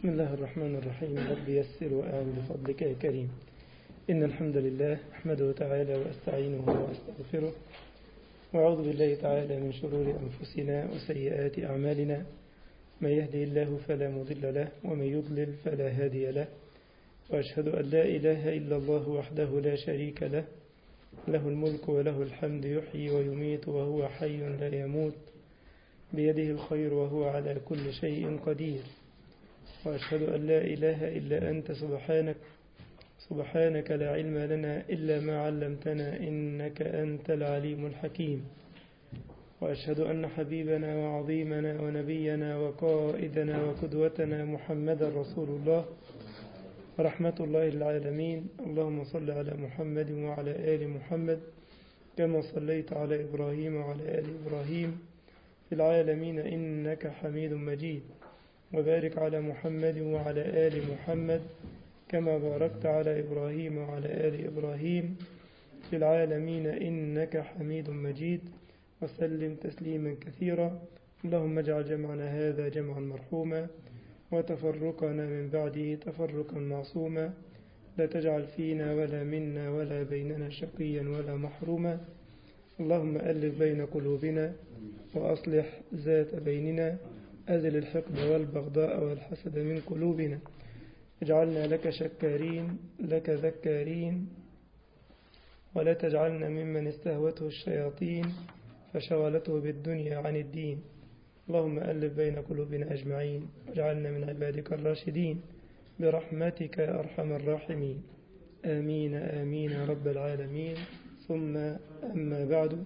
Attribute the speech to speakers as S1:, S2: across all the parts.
S1: بسم الله الرحمن الرحيم رب يسر وأعن بفضلك يا كريم إن الحمد لله أحمده تعالى وأستعينه وأستغفره وأعوذ بالله تعالى من شرور أنفسنا وسيئات أعمالنا من يهدي الله فلا مضل له ومن يضلل فلا هادي له وأشهد أن لا إله إلا الله وحده لا شريك له له الملك وله الحمد يحيي ويميت وهو حي لا يموت بيده الخير وهو على كل شيء قدير وأشهد أن لا إله إلا أنت سبحانك سبحانك لا علم لنا إلا ما علمتنا إنك أنت العليم الحكيم وأشهد أن حبيبنا وعظيمنا ونبينا وقائدنا وقدوتنا محمدا رسول الله ورحمة الله العالمين اللهم صل على محمد وعلى آل محمد كما صليت على إبراهيم وعلى آل إبراهيم في العالمين إنك حميد مجيد وبارك على محمد وعلى آل محمد كما باركت على إبراهيم وعلى آل إبراهيم في العالمين إنك حميد مجيد وسلم تسليما كثيرا اللهم اجعل جمعنا هذا جمعا مرحوما وتفرقنا من بعده تفرقا معصوما لا تجعل فينا ولا منا ولا بيننا شقيا ولا محروما اللهم ألف بين قلوبنا وأصلح ذات بيننا أزل الحقد والبغضاء والحسد من قلوبنا اجعلنا لك شكارين لك ذكارين ولا تجعلنا ممن استهوته الشياطين فشغلته بالدنيا عن الدين اللهم ألف بين قلوبنا أجمعين واجعلنا من عبادك الراشدين برحمتك يا أرحم الراحمين آمين آمين يا رب العالمين ثم أما بعد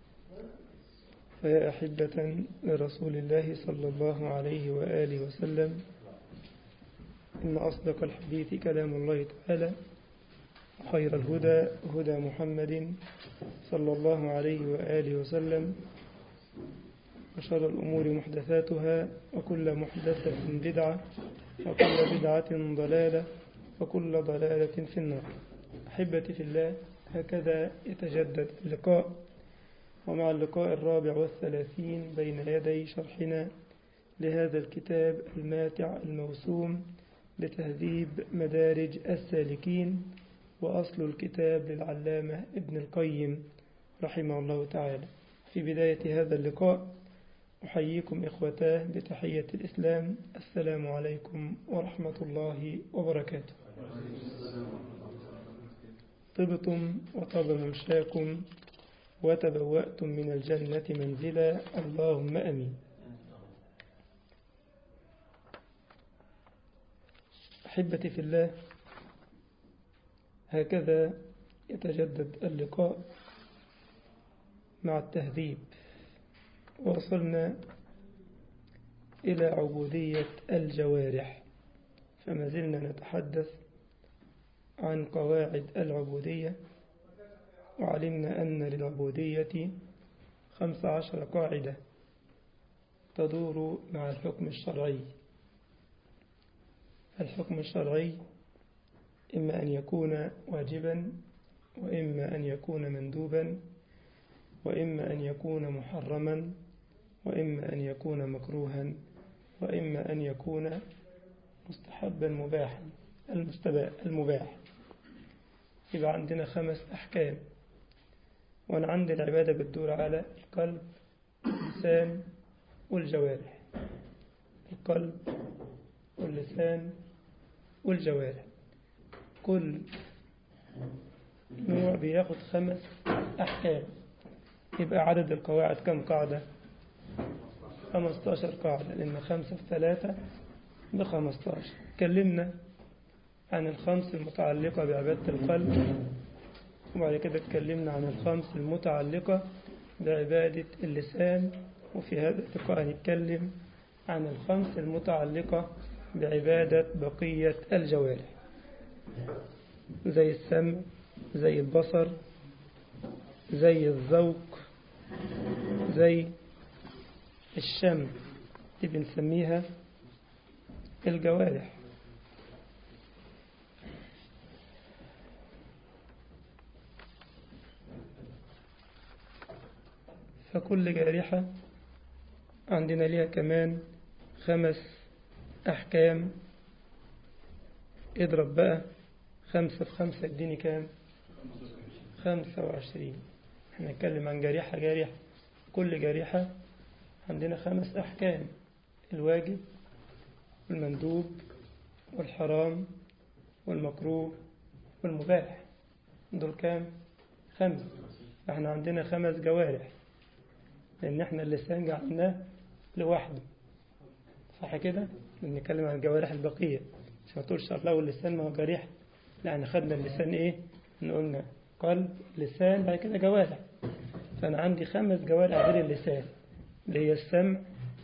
S1: فيا أحبة لرسول الله صلى الله عليه وآله وسلم إن أصدق الحديث كلام الله تعالى وخير الهدى هدى محمد صلى الله عليه وآله وسلم وشر الأمور محدثاتها وكل محدثة بدعة وكل بدعة ضلالة وكل ضلالة في النار أحبتي في الله هكذا يتجدد اللقاء ومع اللقاء الرابع والثلاثين بين يدي شرحنا لهذا الكتاب الماتع الموسوم لتهذيب مدارج السالكين وأصل الكتاب للعلامة ابن القيم رحمه الله تعالى في بداية هذا اللقاء أحييكم إخوتاه بتحية الإسلام السلام عليكم ورحمة الله وبركاته طبتم وطاب ممشاكم وتبوأتم من الجنة منزلا اللهم أمين أحبتي في الله هكذا يتجدد اللقاء مع التهذيب وصلنا إلى عبودية الجوارح فما زلنا نتحدث عن قواعد العبودية وعلمنا أن للعبودية خمس عشر قاعدة تدور مع الحكم الشرعي الحكم الشرعي إما أن يكون واجبا وإما أن يكون مندوبا وإما أن يكون محرما وإما أن يكون مكروها وإما أن يكون مستحبا مباحا المباح يبقى عندنا خمس أحكام وأنا عندي العبادة بتدور على القلب واللسان والجوارح القلب واللسان والجوارح كل نوع بياخد خمس أحكام يبقى عدد القواعد كم قاعدة 15 قاعدة لأن خمسة في ثلاثة بخمستاشر اتكلمنا عن الخمس المتعلقة بعبادة القلب وبعد كده اتكلمنا عن الخمس المتعلقة بعبادة اللسان وفي هذا اللقاء هنتكلم عن الخمس المتعلقة بعبادة بقية الجوارح زي السمع زي البصر زي الذوق زي الشم دي بنسميها الجوارح فكل جارحة عندنا ليها كمان خمس أحكام اضرب بقى خمسة في خمسة اديني كام خمسة وعشرين احنا نتكلم عن جريحة جارحة كل جريحة عندنا خمس أحكام الواجب والمندوب والحرام والمكروه والمباح دول كام خمس احنا عندنا خمس جوارح لأن احنا اللسان جعلناه لوحده صح كده بنتكلم عن الجوارح البقية مش ما تقولش الله واللسان ما هو جريح لا احنا خدنا اللسان ايه إن قلنا قلب لسان بعد كده جوارح فأنا عندي خمس جوارح غير اللسان اللي هي السمع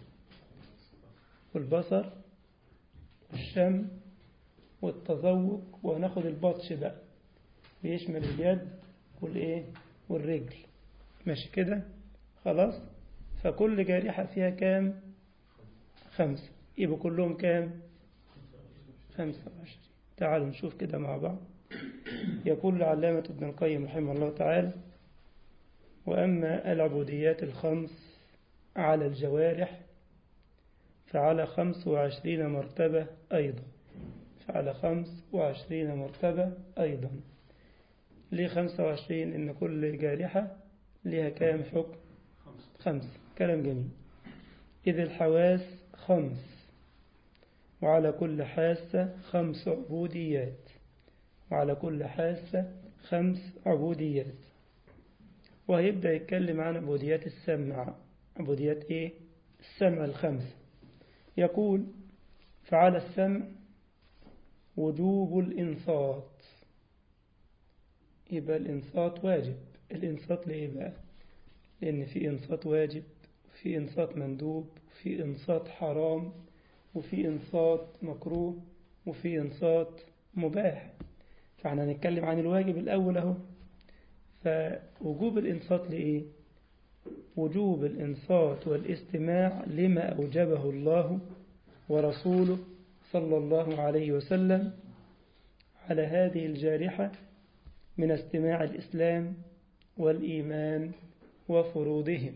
S1: والبصر والشم والتذوق وناخد البطش بقى بيشمل اليد والايه والرجل ماشي كده خلاص فكل جارحة فيها كام خمسة يبقوا كلهم كام خمسة وعشرين تعالوا نشوف كده مع بعض يقول العلامة ابن القيم رحمه الله تعالى وأما العبوديات الخمس على الجوارح فعلى خمس وعشرين مرتبة أيضا فعلى خمس وعشرين مرتبة أيضا ليه خمسة وعشرين إن كل جارحة لها كام حكم خمس كلام جميل إذ الحواس خمس وعلى كل حاسة خمس عبوديات وعلى كل حاسة خمس عبوديات وهيبدأ يتكلم عن عبوديات السمع عبوديات إيه؟ السمع الخمس يقول فعلى السمع وجوب الإنصات يبقى الإنصات واجب الإنصات ليه بقى لأن في إنصات واجب وفي إنصات مندوب وفي إنصات حرام وفي إنصات مكروه وفي إنصات مباح فاحنا هنتكلم عن الواجب الأول أهو فوجوب الإنصات لإيه وجوب الإنصات والاستماع لما أوجبه الله ورسوله صلى الله عليه وسلم على هذه الجارحة من استماع الإسلام والإيمان وفروضهم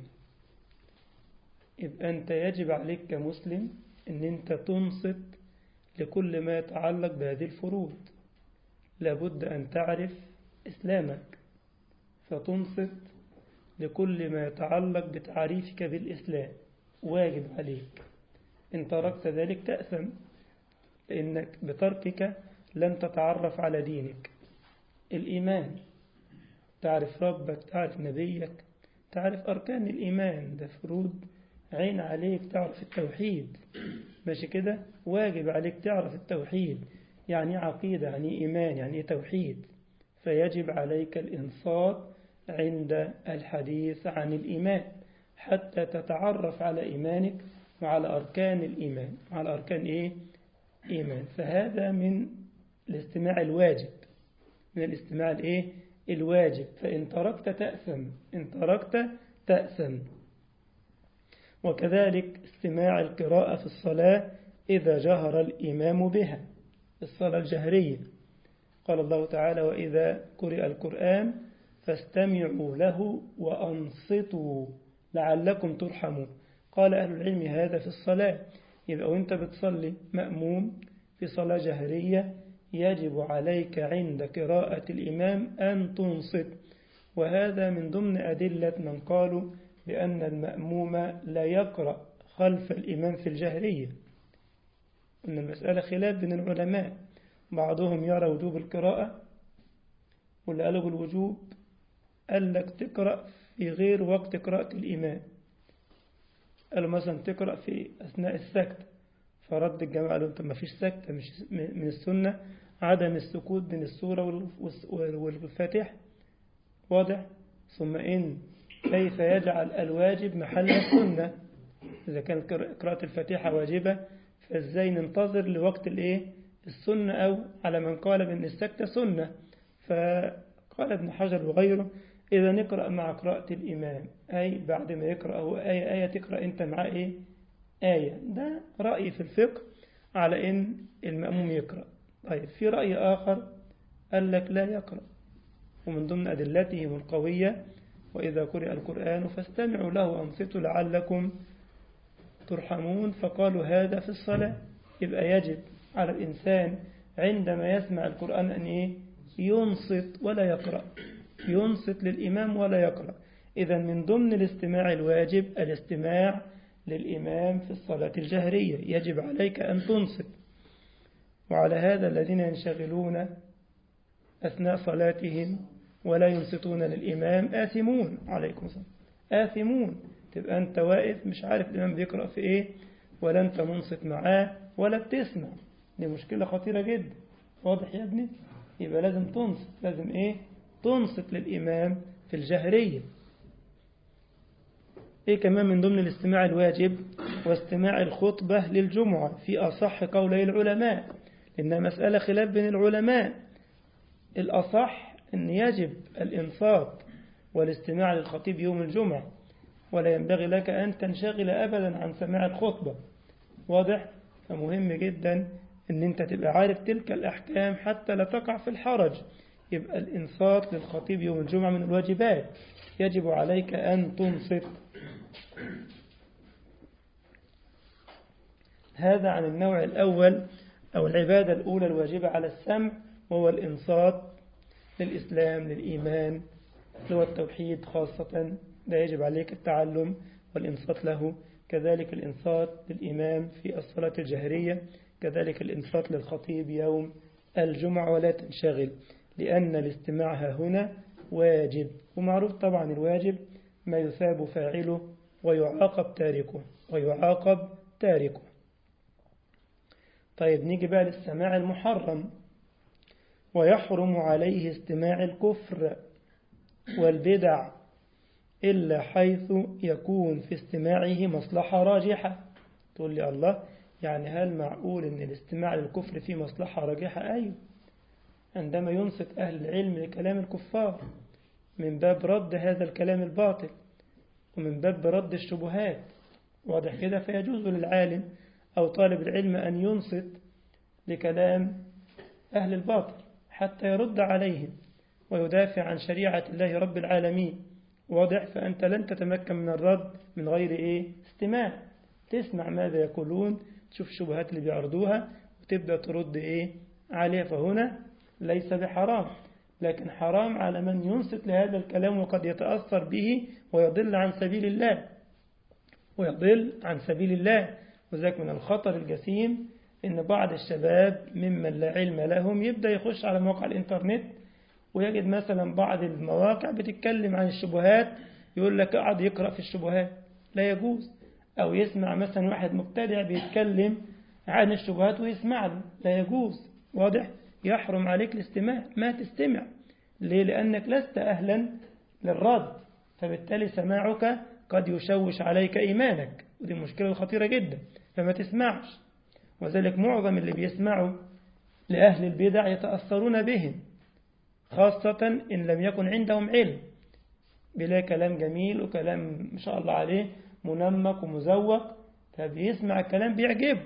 S1: يبقى أنت يجب عليك كمسلم أن أنت تنصت لكل ما يتعلق بهذه الفروض لابد أن تعرف إسلامك فتنصت لكل ما يتعلق بتعريفك بالإسلام واجب عليك إن تركت ذلك تأثم لأنك بتركك لن تتعرف على دينك الإيمان تعرف ربك تعرف نبيك تعرف أركان الإيمان ده فروض عين عليك تعرف التوحيد ماشي كده واجب عليك تعرف التوحيد يعني عقيدة يعني إيمان يعني توحيد فيجب عليك الإنصات عند الحديث عن الإيمان حتى تتعرف على إيمانك وعلى أركان الإيمان على أركان إيه؟ إيمان فهذا من الاستماع الواجب من الاستماع الإيه؟ الواجب فإن تركت تأثم إن تركت تأثم وكذلك استماع القراءة في الصلاة إذا جهر الإمام بها الصلاة الجهرية قال الله تعالى وإذا قرئ القرآن فاستمعوا له وأنصتوا لعلكم ترحمون قال أهل العلم هذا في الصلاة يبقى وانت بتصلي مأموم في صلاة جهرية يجب عليك عند قراءة الإمام أن تنصت وهذا من ضمن أدلة من قالوا بأن المأموم لا يقرأ خلف الإمام في الجهرية أن المسألة خلاف بين العلماء بعضهم يرى وجوب القراءة واللي قالوا بالوجوب قال لك تقرأ في غير وقت قراءة الإمام قالوا مثلا تقرأ في أثناء السكت فرد الجماعة قالوا أنت ما فيش سكتة مش من السنة عدم السكوت بين السورة والفاتح واضح ثم إن كيف يجعل الواجب محل السنة إذا كانت قراءة الفاتحة واجبة فإزاي ننتظر لوقت الإيه السنة أو على من قال بأن السكتة سنة فقال ابن حجر وغيره إذا نقرأ مع قراءة الإمام أي بعد ما يقرأ هو آية آية تقرأ أنت معاه إيه آية ده رأي في الفقه على إن المأموم يقرأ طيب في رأي آخر قال لك لا يقرأ ومن ضمن أدلتهم القوية وإذا قرئ القرآن فاستمعوا له وأنصتوا لعلكم ترحمون فقالوا هذا في الصلاة يبقى يجب على الإنسان عندما يسمع القرآن أن إيه؟ ينصت ولا يقرأ ينصت للإمام ولا يقرأ إذا من ضمن الاستماع الواجب الاستماع للإمام في الصلاة الجهرية يجب عليك أن تنصت وعلى هذا الذين ينشغلون أثناء صلاتهم ولا ينصتون للإمام آثمون عليكم السلام آثمون تبقى أنت واقف مش عارف الإمام بيقرأ في إيه ولا أنت منصت معاه ولا بتسمع دي مشكلة خطيرة جدا واضح يا ابني يبقى لازم تنصت لازم إيه تنصت للإمام في الجهرية إيه كمان من ضمن الاستماع الواجب واستماع الخطبة للجمعة في أصح قولي العلماء إنها مسألة خلاف بين العلماء الأصح أن يجب الإنصات والاستماع للخطيب يوم الجمعة ولا ينبغي لك أن تنشغل أبدا عن سماع الخطبة واضح؟ فمهم جدا أن أنت تبقى عارف تلك الأحكام حتى لا تقع في الحرج يبقى الإنصات للخطيب يوم الجمعة من الواجبات يجب عليك أن تنصت هذا عن النوع الأول أو العبادة الأولى الواجبة على السمع وهو الإنصات للإسلام للإيمان هو التوحيد خاصة لا يجب عليك التعلم والإنصات له كذلك الإنصات للإمام في الصلاة الجهرية كذلك الإنصات للخطيب يوم الجمعة ولا تنشغل لأن الاستماع هنا واجب ومعروف طبعا الواجب ما يثاب فاعله ويعاقب تاركه ويعاقب تاركه طيب نيجي بقى للسماع المحرم ويحرم عليه استماع الكفر والبدع إلا حيث يكون في استماعه مصلحة راجحة تقول لي الله يعني هل معقول أن الاستماع للكفر فيه مصلحة راجحة أيوه عندما ينصت أهل العلم لكلام الكفار من باب رد هذا الكلام الباطل ومن باب رد الشبهات واضح كده فيجوز للعالم أو طالب العلم أن ينصت لكلام أهل الباطل حتى يرد عليهم ويدافع عن شريعة الله رب العالمين واضح فأنت لن تتمكن من الرد من غير إيه استماع تسمع ماذا يقولون تشوف الشبهات اللي بيعرضوها وتبدأ ترد إيه عليها فهنا ليس بحرام لكن حرام على من ينصت لهذا الكلام وقد يتأثر به ويضل عن سبيل الله ويضل عن سبيل الله وذلك من الخطر الجسيم إن بعض الشباب ممن لا علم لهم يبدأ يخش على مواقع الإنترنت ويجد مثلا بعض المواقع بتتكلم عن الشبهات يقول لك اقعد يقرأ في الشبهات لا يجوز أو يسمع مثلا واحد مبتدع بيتكلم عن الشبهات ويسمع له لا يجوز واضح يحرم عليك الاستماع ما تستمع ليه لأنك لست أهلا للرد فبالتالي سماعك قد يشوش عليك إيمانك ودي مشكلة خطيرة جدا فما تسمعش وذلك معظم اللي بيسمعوا لأهل البدع يتأثرون بهم خاصة إن لم يكن عندهم علم بلا كلام جميل وكلام ما شاء الله عليه منمق ومزوق فبيسمع الكلام بيعجبه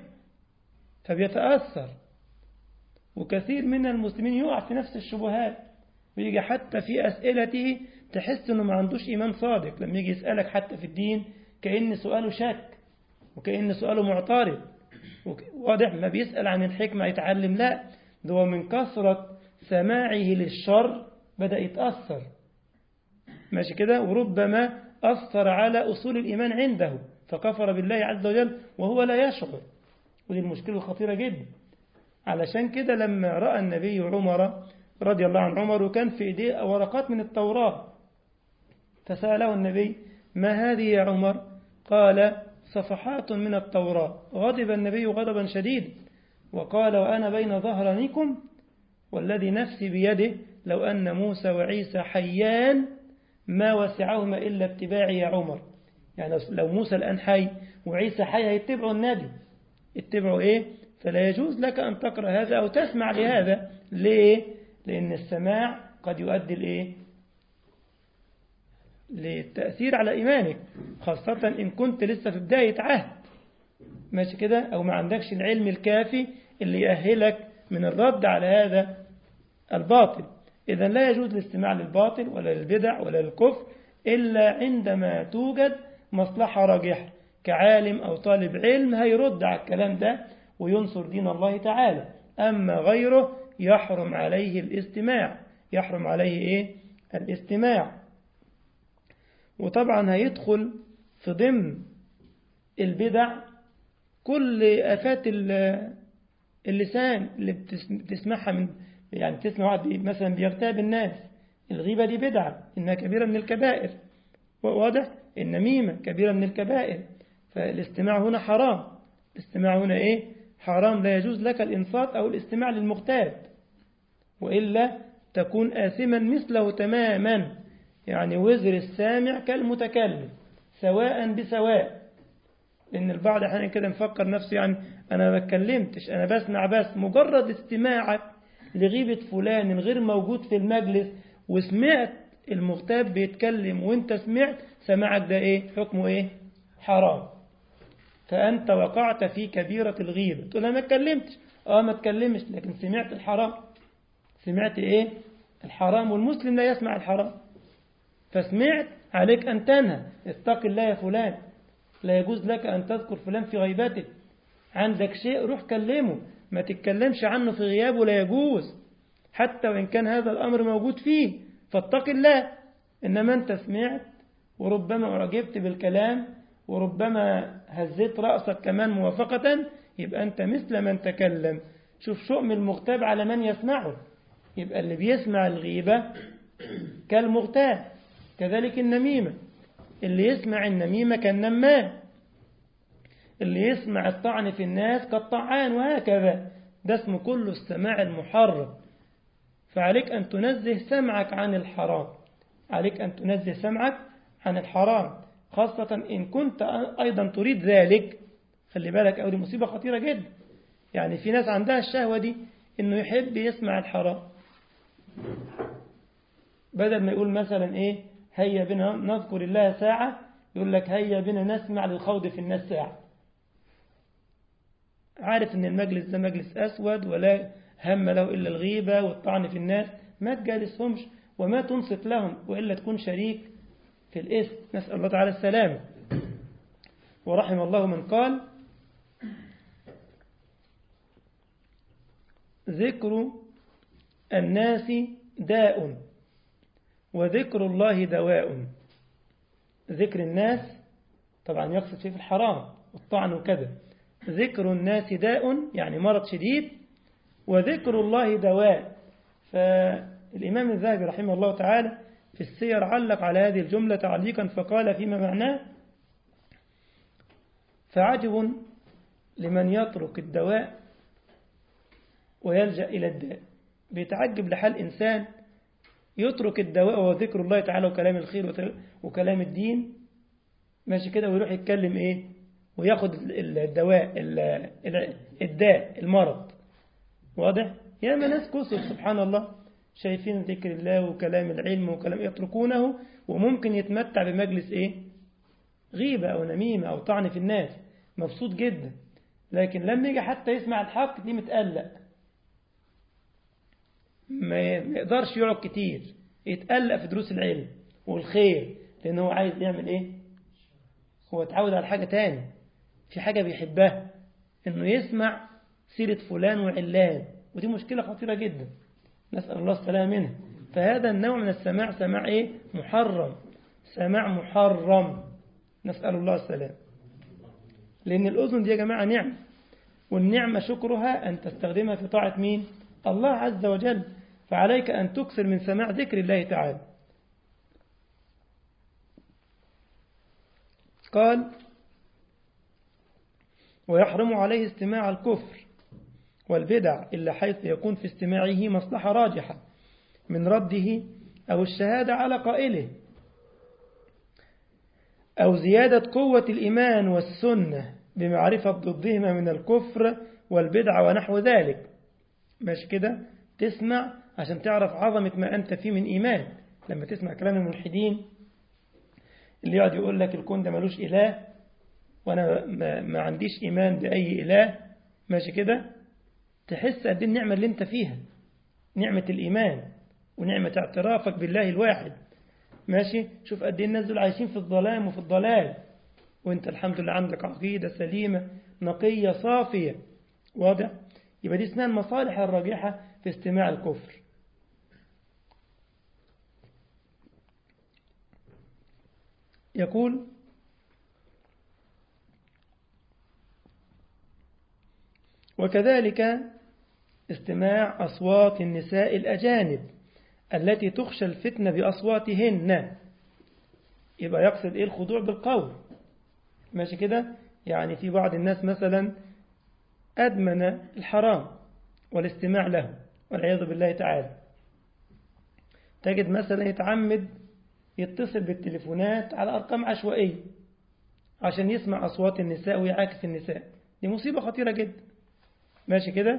S1: فبيتأثر وكثير من المسلمين يقع في نفس الشبهات ويجي حتى في أسئلته تحس أنه ما عندوش إيمان صادق لما يجي يسألك حتى في الدين كأن سؤاله شك وكأن سؤاله معترض واضح ما بيسأل عن الحكمة يتعلم لا ده هو من كثرة سماعه للشر بدأ يتأثر ماشي كده وربما أثر على أصول الإيمان عنده فكفر بالله عز وجل وهو لا يشعر ودي المشكلة الخطيرة جدا علشان كده لما رأى النبي عمر رضي الله عن عمر وكان في ايديه ورقات من التوراة فسأله النبي ما هذه يا عمر قال صفحات من التوراة غضب النبي غضبا شديدا وقال وأنا بين ظهرانيكم والذي نفسي بيده لو أن موسى وعيسى حيان ما وسعهما إلا اتباعي يا عمر يعني لو موسى الآن حي وعيسى حي هيتبعوا النبي اتبعوا إيه فلا يجوز لك أن تقرأ هذا أو تسمع لهذا ليه لأن السماع قد يؤدي لإيه للتأثير على إيمانك خاصة إن كنت لسه في بداية عهد ماشي كده أو ما عندكش العلم الكافي اللي يأهلك من الرد على هذا الباطل إذا لا يجوز الاستماع للباطل ولا للبدع ولا للكفر إلا عندما توجد مصلحة راجحة كعالم أو طالب علم هيرد على الكلام ده وينصر دين الله تعالى أما غيره يحرم عليه الاستماع يحرم عليه إيه الاستماع وطبعا هيدخل في ضمن البدع كل آفات اللسان اللي بتسمعها من يعني تسمع واحد مثلا بيغتاب الناس الغيبة دي بدعة إنها كبيرة من الكبائر واضح النميمة كبيرة من الكبائر فالاستماع هنا حرام الاستماع هنا إيه حرام لا يجوز لك الإنصات أو الاستماع للمغتاب وإلا تكون آثما مثله تماما يعني وزر السامع كالمتكلم سواء بسواء لأن البعض أحيانا كده مفكر نفسه يعني أنا ما بتكلمتش أنا بسمع بس مجرد استماعك لغيبة فلان غير موجود في المجلس وسمعت المغتاب بيتكلم وانت سمعت سماعك ده ايه حكمه ايه حرام فأنت وقعت في كبيرة الغيبة تقول أنا ما اتكلمتش اه ما اتكلمش لكن سمعت الحرام سمعت ايه الحرام والمسلم لا يسمع الحرام فسمعت عليك أن تنهى اتق الله يا فلان لا يجوز لك أن تذكر فلان في غيبته عندك شيء روح كلمه ما تتكلمش عنه في غيابه لا يجوز حتى وإن كان هذا الأمر موجود فيه فاتق الله إنما أنت سمعت وربما أعجبت بالكلام وربما هزيت رأسك كمان موافقة يبقى أنت مثل من تكلم شوف شؤم المغتاب على من يسمعه يبقى اللي بيسمع الغيبة كالمغتاب كذلك النميمة اللي يسمع النميمة كالنمام اللي يسمع الطعن في الناس كالطعان وهكذا ده اسمه كله السماع المحرم فعليك أن تنزه سمعك عن الحرام عليك أن تنزه سمعك عن الحرام خاصة إن كنت أيضا تريد ذلك خلي بالك أو دي مصيبة خطيرة جدا يعني في ناس عندها الشهوة دي إنه يحب يسمع الحرام بدل ما يقول مثلا إيه هيا بنا نذكر الله ساعة يقول لك هيا بنا نسمع للخوض في الناس ساعة عارف ان المجلس ده مجلس أسود ولا هم له إلا الغيبة والطعن في الناس ما تجالسهمش وما تنصت لهم وإلا تكون شريك في الإثم نسأل الله تعالى السلامة ورحم الله من قال ذكر الناس داء وذكر الله دواء ذكر الناس طبعا يقصد فيه في الحرام والطعن وكذا ذكر الناس داء يعني مرض شديد وذكر الله دواء فالإمام الذهبي رحمه الله تعالى في السير علق على هذه الجملة تعليقا فقال فيما معناه فعجب لمن يترك الدواء ويلجأ إلى الداء بيتعجب لحال إنسان يترك الدواء وذكر الله تعالى وكلام الخير وكلام الدين ماشي كده ويروح يتكلم ايه وياخد الدواء الداء المرض واضح يا ما ناس كسر سبحان الله شايفين ذكر الله وكلام العلم وكلام يتركونه وممكن يتمتع بمجلس ايه غيبة او نميمة او طعن في الناس مبسوط جدا لكن لما يجي حتى يسمع الحق دي متقلق ما يقدرش يقعد كتير يتقلق في دروس العلم والخير لأنه هو عايز يعمل إيه هو اتعود على حاجة تاني في حاجة بيحبها إنه يسمع سيرة فلان وعلان ودي مشكلة خطيرة جدا نسأل الله السلامة منها فهذا النوع من السماع سماع إيه محرم سماع محرم نسأل الله السلام لأن الأذن دي يا جماعة نعمة والنعمة شكرها أن تستخدمها في طاعة مين الله عز وجل فعليك أن تكثر من سماع ذكر الله تعالى قال ويحرم عليه استماع الكفر والبدع إلا حيث يكون في استماعه مصلحة راجحة من رده أو الشهادة على قائله أو زيادة قوة الإيمان والسنة بمعرفة ضدهما من الكفر والبدع ونحو ذلك ماشي كده تسمع عشان تعرف عظمة ما أنت فيه من إيمان لما تسمع كلام الملحدين اللي يقعد يقول لك الكون ده ملوش إله وأنا ما, ما عنديش إيمان بأي إله ماشي كده تحس قد النعمة اللي أنت فيها نعمة الإيمان ونعمة اعترافك بالله الواحد ماشي شوف قد ايه الناس دول عايشين في الظلام وفي الضلال وانت الحمد لله عندك عقيدة سليمة نقية صافية واضح يبقى دي اسمها المصالح الراجحة في استماع الكفر يقول وكذلك استماع أصوات النساء الأجانب التي تخشى الفتنة بأصواتهن يبقى يقصد إيه الخضوع بالقول ماشي كده يعني في بعض الناس مثلا أدمن الحرام والاستماع له والعياذ بالله تعالى تجد مثلا يتعمد يتصل بالتليفونات على أرقام عشوائية عشان يسمع أصوات النساء ويعاكس النساء دي مصيبة خطيرة جدا ماشي كده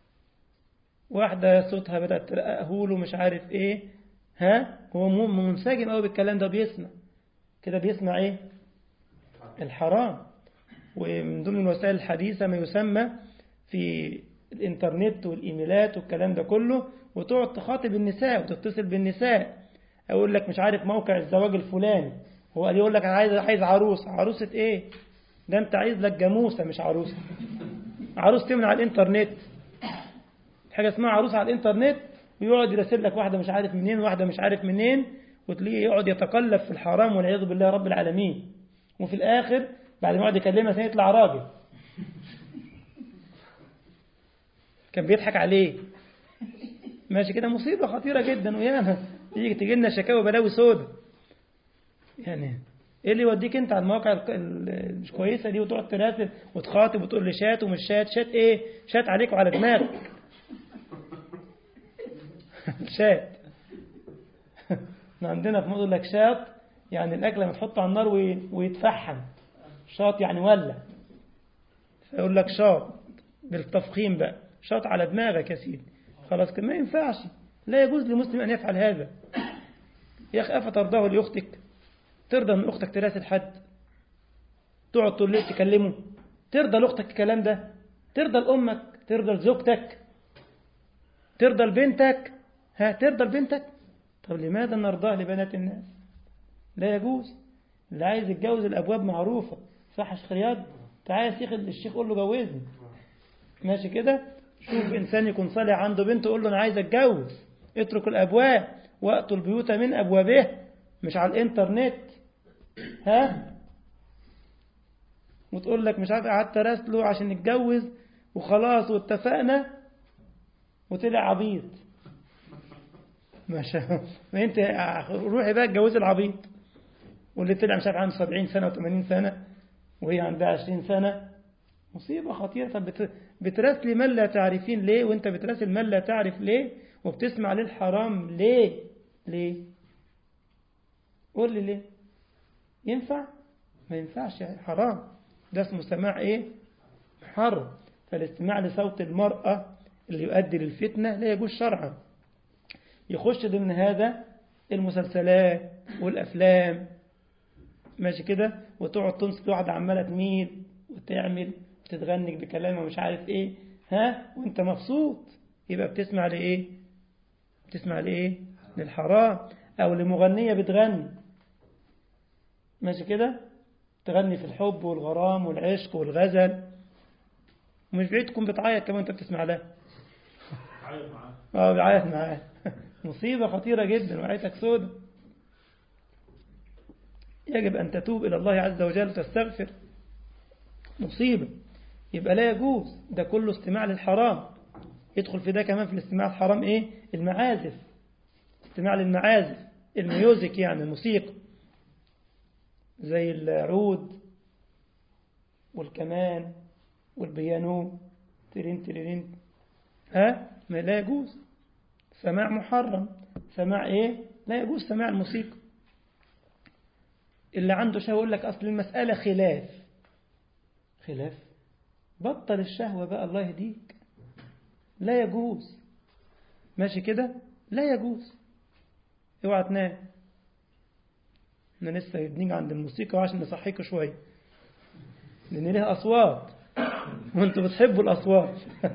S1: واحدة صوتها بدأت ترقهوله مش عارف ايه ها هو منسجم قوي بالكلام ده بيسمع كده بيسمع ايه الحرام ومن ضمن الوسائل الحديثة ما يسمى في الانترنت والايميلات والكلام ده كله وتقعد تخاطب النساء وتتصل بالنساء اقول لك مش عارف موقع الزواج الفلاني هو قال يقول لك انا عايز عايز عروسه عروسه ايه ده انت عايز لك جاموسه مش عروسه عروسه من على الانترنت حاجه اسمها عروسه على الانترنت ويقعد يرسل لك واحده مش عارف منين واحده مش عارف منين وتلاقيه يقعد يتقلب في الحرام والعياذ بالله رب العالمين وفي الاخر بعد ما يقعد يكلمها ثاني يطلع راجل كان بيضحك عليه ماشي كده مصيبه خطيره جدا وياما تيجي تجي لنا شكاوى بلاوي سودا يعني ايه اللي يوديك انت على المواقع مش كويسه دي وتقعد تراسل وتخاطب وتقول لي شات ومش شات شات ايه شات عليك وعلى دماغك شات احنا عندنا في مصر لك شاط يعني الاكل لما تحطه على النار ويتفحم شاط يعني ولع فيقول لك شاط بالتفخيم بقى شاط على دماغك يا سيدي خلاص كده ما ينفعش لا يجوز لمسلم أن يفعل هذا يا أخي أفترضاه لأختك ترضى أن أختك تراسل حد تقعد طول الليل تكلمه ترضى لأختك الكلام ده ترضى لأمك ترضى لزوجتك ترضى لبنتك ها ترضى لبنتك طب لماذا نرضاه لبنات الناس لا يجوز اللي عايز يتجوز الأبواب معروفة صح يا شيخ رياض تعالى يا شيخ الشيخ قول له جوزني ماشي كده شوف إنسان يكون صالح عنده بنت قول له أنا عايز أتجوز اترك الأبواب وأتوا البيوت من أبوابه مش على الإنترنت ها وتقول لك مش عارف قعدت راسله عشان نتجوز وخلاص واتفقنا وطلع عبيط ما شاء ما انت روحي بقى اتجوزي العبيط واللي طلع مش عارف عنده 70 سنه و80 سنه وهي عندها 20 سنه مصيبه خطيره طب بتراسلي من لا تعرفين ليه وانت بتراسل من لا تعرف ليه وبتسمع للحرام ليه ليه قول لي ليه ينفع ما ينفعش حرام ده اسمه سماع ايه محرم فالاستماع لصوت المرأة اللي يؤدي للفتنة لا يجوز شرعا يخش ضمن هذا المسلسلات والأفلام ماشي كده وتقعد تنصت واحدة عمالة تميل وتعمل وتتغنج بكلام ومش عارف ايه ها وانت مبسوط يبقى بتسمع لإيه بتسمع لإيه للحرام أو لمغنية بتغني ماشي كده تغني في الحب والغرام والعشق والغزل ومش بعيد تكون بتعيط كمان انت بتسمع لها اه بيعيط معاه مصيبة خطيرة جدا وعيتك سودة يجب أن تتوب إلى الله عز وجل وتستغفر مصيبة يبقى لا يجوز ده كله استماع للحرام يدخل في ده كمان في الاستماع الحرام ايه المعازف استماع للمعازف الميوزك يعني الموسيقى زي العود والكمان والبيانو ترين ترين ها ما لا يجوز سماع محرم سماع ايه لا يجوز سماع الموسيقى اللي عنده شهوة يقول لك أصل المسألة خلاف خلاف بطل الشهوة بقى الله يهديك لا يجوز ماشي كده لا يجوز اوعى تنام احنا لسه بنيجي عند الموسيقى عشان نصحيكوا شوية لأن ليها أصوات وانتوا بتحبوا الأصوات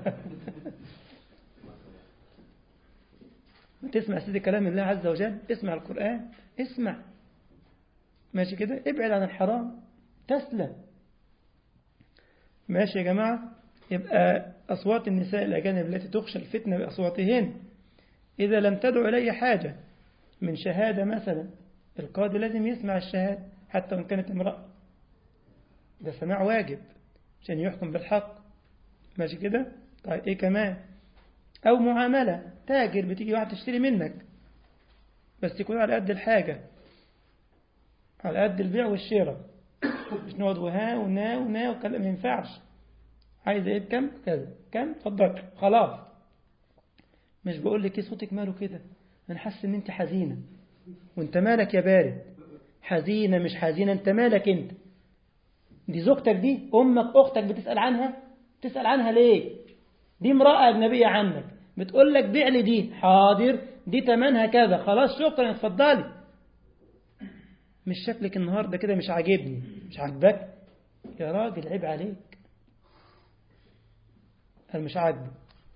S1: تسمع سيدي كلام الله عز وجل اسمع القرآن اسمع ماشي كده ابعد عن الحرام تسلم ماشي يا جماعة يبقى أصوات النساء الأجانب التي تخشى الفتنة بأصواتهن إذا لم تدعو إلي حاجة من شهادة مثلا القاضي لازم يسمع الشهادة حتى وإن كانت امرأة ده سماع واجب عشان يحكم بالحق ماشي كده طيب إيه كمان أو معاملة تاجر بتيجي واحد تشتري منك بس يكون على قد الحاجة على قد البيع والشراء مش نقعد وها ونا ونا وكلام ما ينفعش عايز ايه بكم كذا كم اتفضل خلاص مش بقول لك ايه صوتك ماله كده انا حاسس ان انت حزينه وانت مالك يا بارد حزينه مش حزينه انت مالك انت دي زوجتك دي امك اختك بتسال عنها تسال عنها ليه دي امراه اجنبيه عنك بتقول لك بيع لي دي حاضر دي تمنها كذا خلاص شكرا اتفضلي مش شكلك النهارده كده مش عاجبني مش عاجبك يا راجل عيب عليك انا مش عاجبه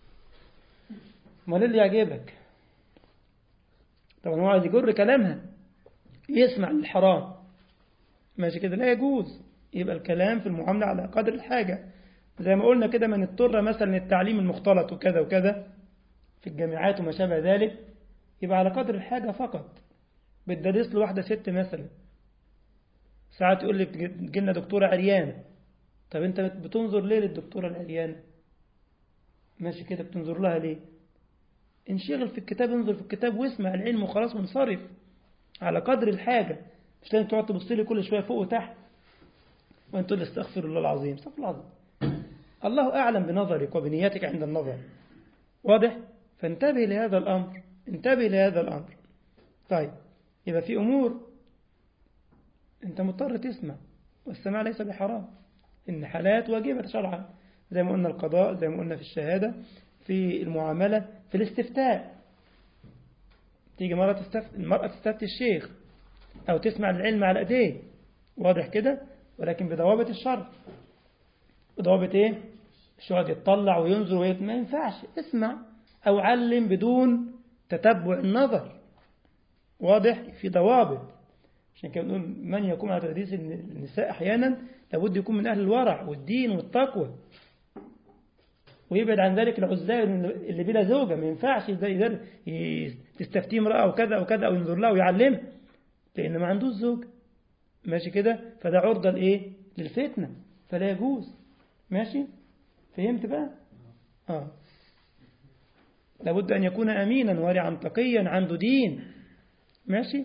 S1: امال اللي يعجبك طبعا هو عايز يجر كلامها يسمع للحرام ماشي كده لا يجوز يبقى الكلام في المعاملة على قدر الحاجة زي ما قلنا كده من اضطر مثلا التعليم المختلط وكذا وكذا في الجامعات وما شابه ذلك يبقى على قدر الحاجة فقط بتدرس له واحدة ست مثلا ساعات يقول لك جينا دكتورة عريانة طب انت بتنظر ليه للدكتورة العريانة ماشي كده بتنظر لها ليه انشغل في الكتاب انظر في الكتاب واسمع العلم وخلاص وانصرف على قدر الحاجة مش لازم تقعد تبص لي كل شوية فوق وتحت وانت تقول استغفر الله العظيم استغفر الله العظيم الله أعلم بنظرك وبنيتك عند النظر واضح فانتبه لهذا الأمر انتبه لهذا الأمر طيب يبقى في أمور أنت مضطر تسمع والسماع ليس بحرام إن حالات واجبة شرعا زي ما قلنا القضاء زي ما قلنا في الشهادة في المعاملة في الاستفتاء تيجي مرة تستفت المرأة تستفتي الشيخ أو تسمع العلم على أيديه واضح كده ولكن بضوابط الشرع بضوابط إيه؟ مش يقعد يتطلع وينظر ويت ما ينفعش اسمع أو علم بدون تتبع النظر واضح في ضوابط عشان كده بنقول من يقوم على تدريس النساء أحيانا لابد يكون من أهل الورع والدين والتقوى ويبعد عن ذلك العزال اللي بلا زوجة ما ينفعش تستفتيه امرأة أو كذا أو كذا أو ينظر لها ويعلمها لأن ما عندوش زوج ماشي كده فده عرضة لإيه للفتنة فلا يجوز ماشي فهمت بقى آه لابد أن يكون أمينا ورعا تقيا عنده دين ماشي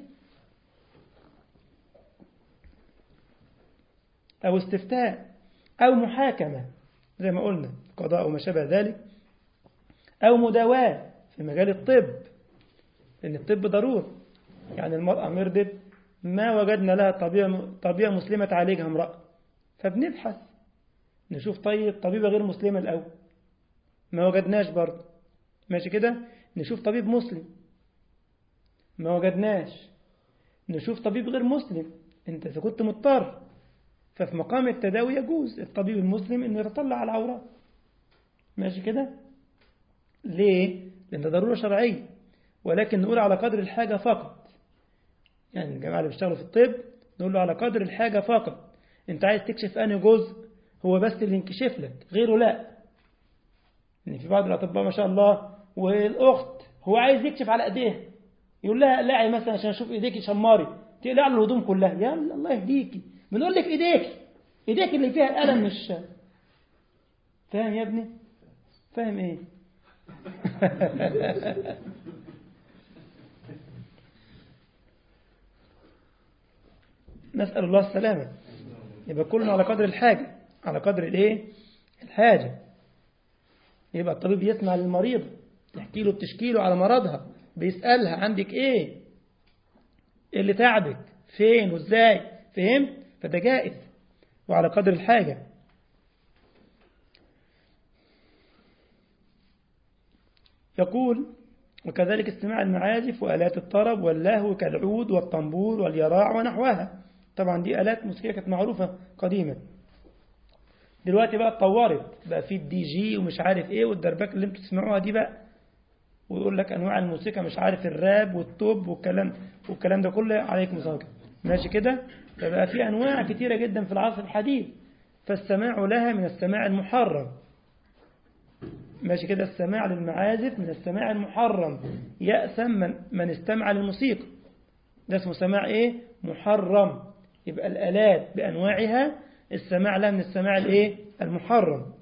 S1: أو استفتاء أو محاكمة زي ما قلنا قضاء وما شابه ذلك أو مداواة في مجال الطب لأن الطب ضروري يعني المرأة مرضت ما وجدنا لها طبيعة, طبيعة مسلمة تعالجها امرأة فبنبحث نشوف طيب طبيبة غير مسلمة الأول ما وجدناش برضه ماشي كده نشوف طبيب مسلم ما وجدناش نشوف طبيب غير مسلم انت إذا كنت مضطر ففي مقام التداوي يجوز الطبيب المسلم انه يتطلع على العورات ماشي كده ليه لان ده ضروره شرعيه ولكن نقول على قدر الحاجه فقط يعني الجماعه اللي بيشتغلوا في الطب نقول له على قدر الحاجه فقط انت عايز تكشف انهي جزء هو بس اللي ينكشف لك غيره لا ان في بعض الاطباء ما شاء الله والاخت هو عايز يكشف على ايديها يقول لها اقلعي مثلا عشان اشوف ايديكي شماري تقلع له الهدوم كلها يا الله يهديكي بنقول لك ايديك ايديك اللي فيها الالم مش فاهم يا ابني فاهم ايه نسأل الله السلامة يبقى كلنا على قدر الحاجة على قدر الايه الحاجة يبقى الطبيب يسمع للمريض يحكي له بتشكي له على مرضها بيسألها عندك ايه ايه اللي تعبك فين وازاي فهمت فده جائز وعلى قدر الحاجة يقول وكذلك استماع المعازف وآلات الطرب واللهو كالعود والطنبور واليراع ونحوها طبعا دي آلات موسيقية كانت معروفة قديما دلوقتي بقى اتطورت بقى في الدي جي ومش عارف ايه والدربك اللي انتوا تسمعوها دي بقى ويقول لك انواع الموسيقى مش عارف الراب والتوب والكلام والكلام ده كله عليكم السلام ماشي كده فبقى في انواع كتيره جدا في العصر الحديث فالسماع لها من السماع المحرم ماشي كده السماع للمعازف من السماع المحرم يأثم من, من استمع للموسيقى ده اسمه سماع ايه محرم يبقى الآلات بأنواعها السماع لها من السماع الايه المحرم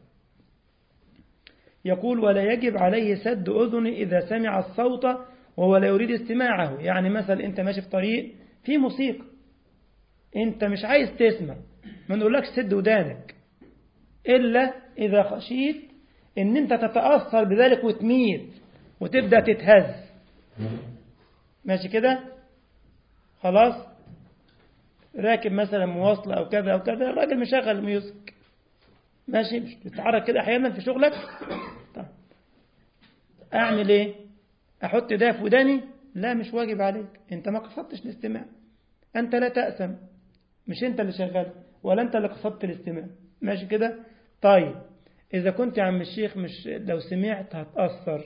S1: يقول ولا يجب عليه سد أذن إذا سمع الصوت وهو لا يريد استماعه يعني مثلا أنت ماشي في طريق في موسيقى أنت مش عايز تسمع ما نقولكش سد ودانك إلا إذا خشيت أن أنت تتأثر بذلك وتميت وتبدأ تتهز ماشي كده خلاص راكب مثلا مواصلة أو كذا أو كذا الراجل مشغل ميوزك ماشي مش بتتحرك كده أحيانا في شغلك طيب. أعمل إيه أحط ده في وداني لا مش واجب عليك أنت ما قصدتش الاستماع أنت لا تأسم مش أنت اللي شغال ولا أنت اللي قصدت الاستماع ماشي كده طيب إذا كنت يا عم الشيخ مش لو سمعت هتأثر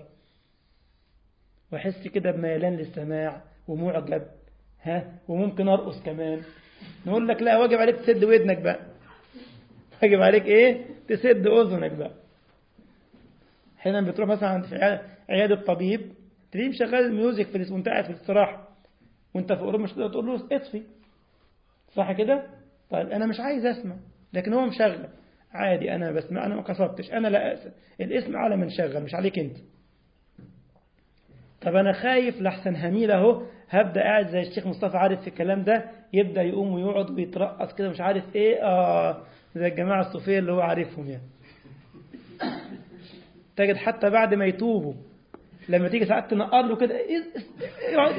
S1: وأحس كده بميلان للسماع ومعجب ها وممكن أرقص كمان نقول لك لا واجب عليك تسد ودنك بقى واجب عليك إيه تسد أذنك بقى حين بتروح مثلا عند في عيادة طبيب تلاقيه مشغل الميوزك في وانت قاعد في الاستراحة وانت في أوروبا مش تقدر تقول له اطفي صح كده؟ طيب أنا مش عايز أسمع لكن هو مشغل عادي أنا بسمع أنا ما قصدتش أنا لا أسمع الاسم على من شغل مش عليك أنت طب أنا خايف لحسن هميل أهو هبدأ قاعد زي الشيخ مصطفى عارف في الكلام ده يبدأ يقوم ويقعد ويترقص كده مش عارف إيه آه زي الجماعة الصوفية اللي هو عارفهم يعني تجد حتى بعد ما يتوبوا لما تيجي ساعات تنقر له كده يقعد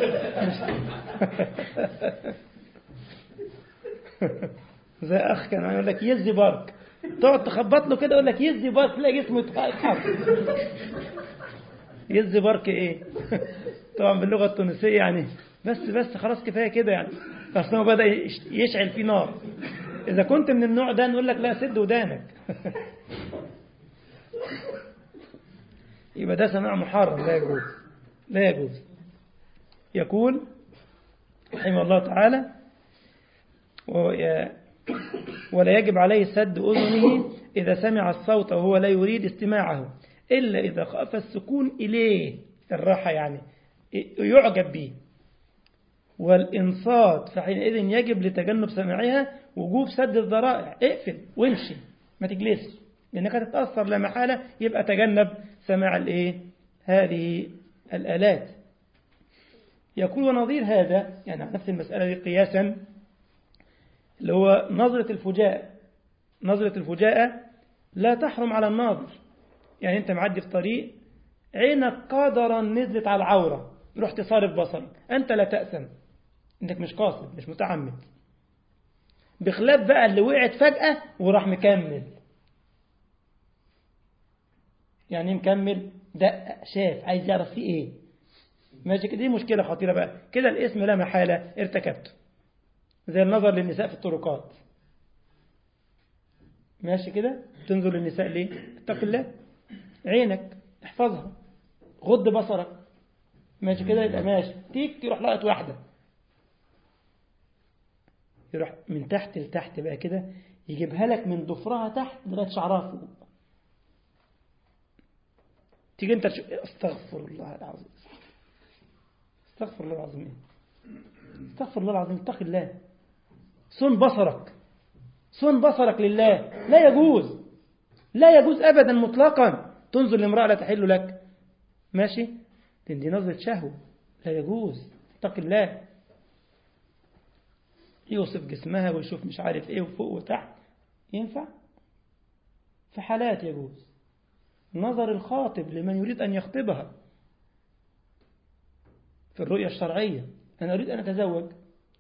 S1: زي اخ كان يقول لك يزي بارك تقعد تخبط له كده يقول لك يزي بارك تلاقي جسمه يتحرك يزي بارك ايه طبعا باللغه التونسيه يعني بس بس خلاص كفايه كده يعني اصل هو بدا يشعل فيه نار اذا كنت من النوع ده نقول لك لا سد ودانك يبقى ده سماع محرم لا يجوز لا يجوز يقول رحمه الله تعالى ولا يجب عليه سد أذنه إذا سمع الصوت وهو لا يريد استماعه إلا إذا خاف السكون إليه الراحة يعني يعجب به والإنصات فحينئذ يجب لتجنب سماعها وجوب سد الذرائع اقفل وامشي ما تجلسش لأنك هتتأثر لا محالة يبقى تجنب سماع الإيه هذه الآلات يقول ونظير هذا يعني نفس المسألة دي قياسا اللي هو نظرة الفجاءة نظرة الفجاءة لا تحرم على الناظر يعني أنت معدي في طريق عينك قدرا نزلت على العورة رحت صارف بصرك أنت لا تأسم أنك مش قاصد مش متعمد بخلاف بقى اللي وقعت فجأة وراح مكمل يعني مكمل دقق شاف عايز يعرف فيه ايه ماشي كده دي مشكلة خطيرة بقى كده الاسم لا محالة ارتكبته زي النظر للنساء في الطرقات ماشي كده تنظر للنساء ليه اتق الله عينك احفظها غض بصرك ماشي كده يبقى ماشي تيك يروح لقط واحدة يروح من تحت لتحت بقى كده يجيبها لك من ضفرها تحت لغاية شعرها فوق تيجي انت تشوف استغفر الله العظيم استغفر الله العظيم استغفر الله العظيم اتق الله صن بصرك صن بصرك لله لا يجوز لا يجوز ابدا مطلقا تنظر لامرأة لا تحل لك ماشي دي نظرة شهوة لا يجوز اتق الله يوصف جسمها ويشوف مش عارف ايه وفوق وتحت ينفع في حالات يجوز نظر الخاطب لمن يريد أن يخطبها في الرؤية الشرعية أنا أريد أن أتزوج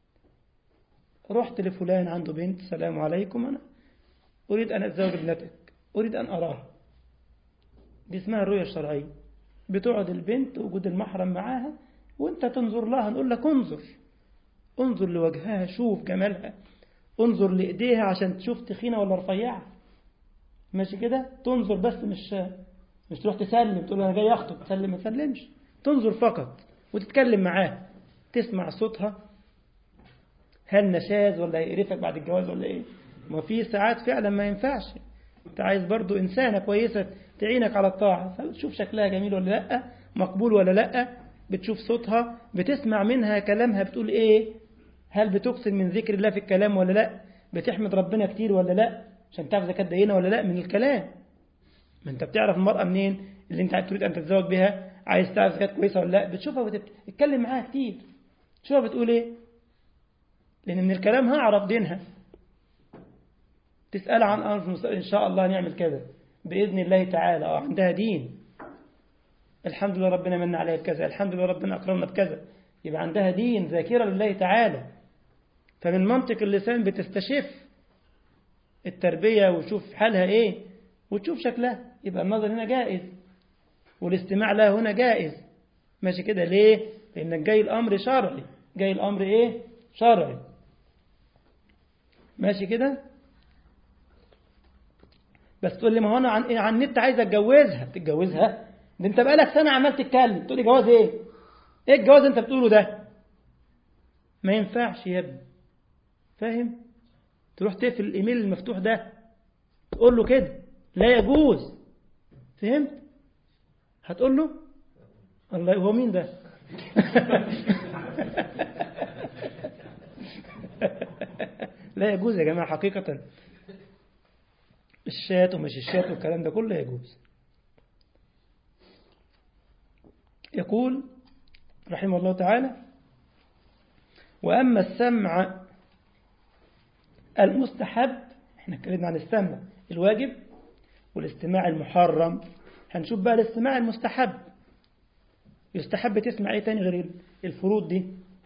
S1: رحت لفلان عنده بنت السلام عليكم أنا أريد أن أتزوج ابنتك أريد أن أراها دي اسمها الرؤية الشرعية بتقعد البنت وجود المحرم معاها وانت تنظر لها نقول لك انظر انظر لوجهها شوف جمالها انظر لإيديها عشان تشوف تخينة ولا رفيعة ماشي كده تنظر بس مش مش تروح تسلم تقول انا جاي اخطب تسلم ما تسلمش تنظر فقط وتتكلم معاه تسمع صوتها هل نشاز ولا هيقرفك بعد الجواز ولا ايه ما في ساعات فعلا ما ينفعش انت عايز برضو إنسانة كويسة تعينك على الطاعة فبتشوف شكلها جميل ولا لأ مقبول ولا لأ بتشوف صوتها بتسمع منها كلامها بتقول إيه هل بتكسر من ذكر الله في الكلام ولا لأ بتحمد ربنا كتير ولا لأ عشان تعرف إذا كانت دينة ولا لأ من الكلام ما أنت بتعرف المرأة منين اللي أنت تريد أن تتزوج بها عايز تعرف إذا كانت كويسة ولا لأ بتشوفها وتتكلم معاها كتير شوفها بتقول إيه لأن من الكلام هعرف دينها تسأل عن أمر إن شاء الله نعمل كذا بإذن الله تعالى أه عندها دين الحمد لله ربنا من عليها بكذا الحمد لله ربنا أكرمنا بكذا يبقى عندها دين ذاكرة لله تعالى فمن منطق اللسان بتستشف التربية وشوف حالها إيه وتشوف شكلها يبقى النظر هنا جائز والاستماع لها هنا جائز ماشي كده ليه لأنك جاي الأمر شرعي جاي الأمر إيه شرعي ماشي كده بس تقول لي ما هو انا عن عن النت عايز اتجوزها تتجوزها ده انت بقالك سنه عمال تتكلم تقول لي جواز ايه ايه الجواز انت بتقوله ده ما ينفعش يا ابني فاهم تروح تقفل الايميل المفتوح ده تقول له كده لا يجوز فهمت هتقول له الله هو مين ده لا يجوز يا جماعه حقيقه الشات ومش الشات والكلام ده كله يجوز يقول رحمه الله تعالى وأما السمع المستحب احنا اتكلمنا عن السمع الواجب والاستماع المحرم هنشوف بقى الاستماع المستحب يستحب تسمع ايه تاني غير الفروض دي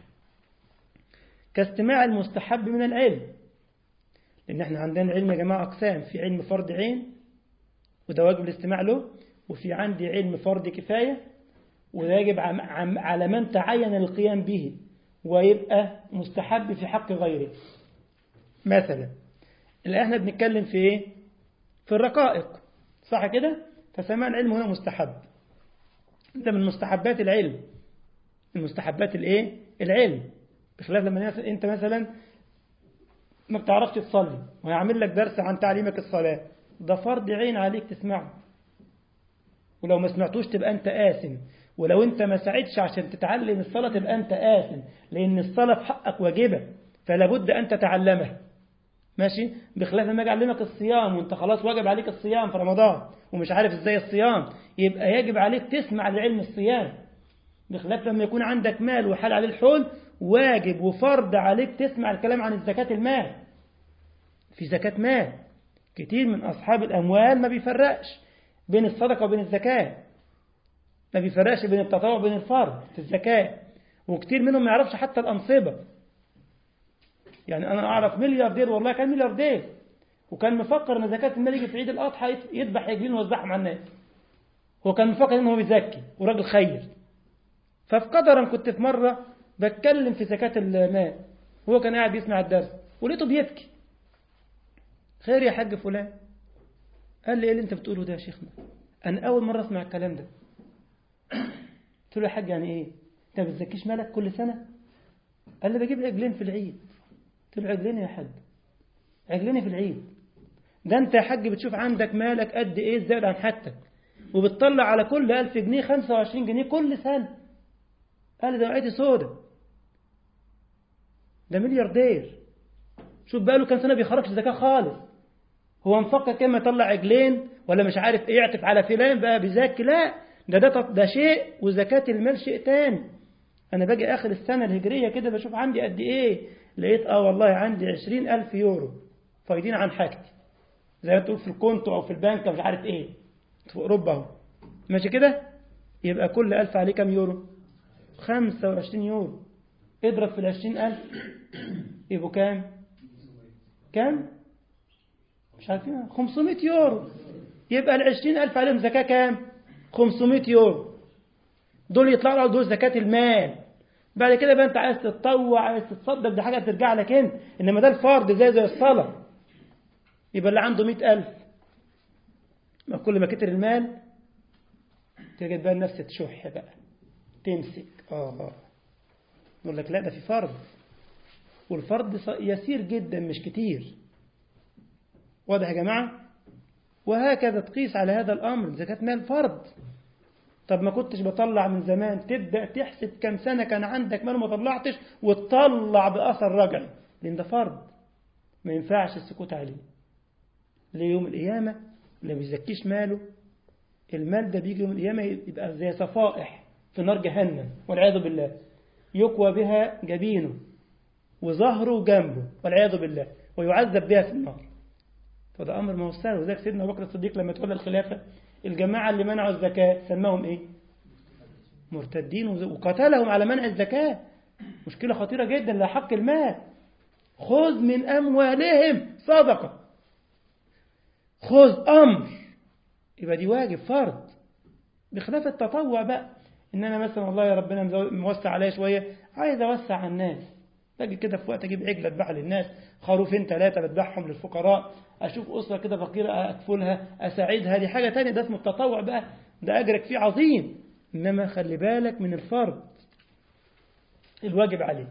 S1: كاستماع المستحب من العلم لأن احنا عندنا علم يا جماعة أقسام في علم فرض عين وده واجب الاستماع له وفي عندي علم فرض كفاية وده يجب على من تعين القيام به ويبقى مستحب في حق غيره مثلا اللي احنا بنتكلم في ايه في الرقائق صح كده فسماع العلم هنا مستحب ده من مستحبات العلم من مستحبات الايه العلم بخلاف لما انت مثلا ما بتعرفش تصلي وهيعمل لك درس عن تعليمك الصلاة ده فرض عين عليك تسمعه ولو ما سمعتوش تبقى أنت آثم ولو أنت ما ساعدش عشان تتعلم الصلاة تبقى أنت آثم لأن الصلاة في حقك واجبة فلا بد أن تتعلمها ماشي بخلاف لما اجي اعلمك الصيام وانت خلاص واجب عليك الصيام في رمضان ومش عارف ازاي الصيام يبقى يجب عليك تسمع لعلم الصيام بخلاف لما يكون عندك مال وحال عليه الحول واجب وفرض عليك تسمع الكلام عن الزكاة المال في زكاة مال كتير من أصحاب الأموال ما بيفرقش بين الصدقة وبين الزكاة ما بيفرقش بين التطوع وبين الفرض في الزكاة وكتير منهم ما يعرفش حتى الأنصبة يعني أنا أعرف ملياردير والله كان ملياردير وكان مفكر ان زكاة المال يجي في عيد الأضحى يذبح عجلين ويوزعهم على الناس هو كان مفكر ان هو بيزكي وراجل خير ففي قدرا كنت في مرة بتكلم في زكاة المال هو كان قاعد بيسمع الدرس ولقيته بيبكي خير يا حاج فلان قال لي ايه اللي انت بتقوله ده يا شيخنا انا اول مرة اسمع الكلام ده قلت له يا حاج يعني ايه انت ما بتزكيش مالك كل سنة قال لي بجيب عجلين في العيد قلت له عجلين يا حاج عجلين في العيد ده انت يا حاج بتشوف عندك مالك قد ايه زائد عن حاجتك وبتطلع على كل ألف جنيه 25 جنيه كل سنة قال لي ده وقعتي سودة ده ملياردير شوف بقى له كام سنة بيخرجش زكاة خالص هو مفكر كما يطلع عجلين ولا مش عارف ايه يعطف على فلان بقى بيزكي لا ده ده ده شيء وزكاة المال شيء تاني أنا باجي آخر السنة الهجرية كده بشوف عندي قد إيه لقيت آه والله عندي عشرين ألف يورو فايدين عن حاجتي زي ما تقول في الكونتو أو في البنك مش عارف إيه في أوروبا أهو ماشي كده يبقى كل ألف عليه كام يورو خمسة وعشرين يورو اضرب في العشرين ألف يبقوا كام كام مش عارفين 500 يورو يبقى العشرين ألف عليهم زكاة كام 500 يورو دول يطلعوا له دول زكاة المال بعد كده بقى انت عايز تتطوع عايز تتصدق دي حاجة ترجع لك انت انما ده الفرض زي زي الصلاة يبقى اللي عنده مئة ألف ما كل ما كتر المال تجد بقى النفس تشح بقى تمسك اه يقول لك لا ده في فرض والفرض يسير جدا مش كتير واضح يا جماعة وهكذا تقيس على هذا الأمر زكاة مال فرض طب ما كنتش بطلع من زمان تبدأ تحسب كم سنة كان عندك مال ما طلعتش وتطلع بأثر رجعي لأن ده فرض ما ينفعش السكوت عليه ليوم القيامة اللي ما بيزكيش ماله المال ده بيجي يوم القيامة يبقى زي صفائح في نار جهنم والعياذ بالله يقوى بها جبينه وظهره جنبه والعياذ بالله ويعذب بها في النار فده أمر ما هو سهل وذلك سيدنا أبو بكر الصديق لما تولى الخلافة الجماعة اللي منعوا الزكاة سماهم إيه؟ مرتدين وقتلهم على منع الزكاة مشكلة خطيرة جدا لا حق المال خذ من أموالهم صدقة خذ أمر يبقى دي واجب فرض بخلاف التطوع بقى إن أنا مثلا والله يا ربنا موسع عليا شوية عايز أوسع على الناس باجي كده في وقت أجيب عجلة أذبحها للناس خروفين ثلاثة بذبحهم للفقراء أشوف أسرة كده فقيرة أكفلها أساعدها دي حاجة تانية ده اسمه التطوع بقى ده أجرك فيه عظيم إنما خلي بالك من الفرض الواجب عليك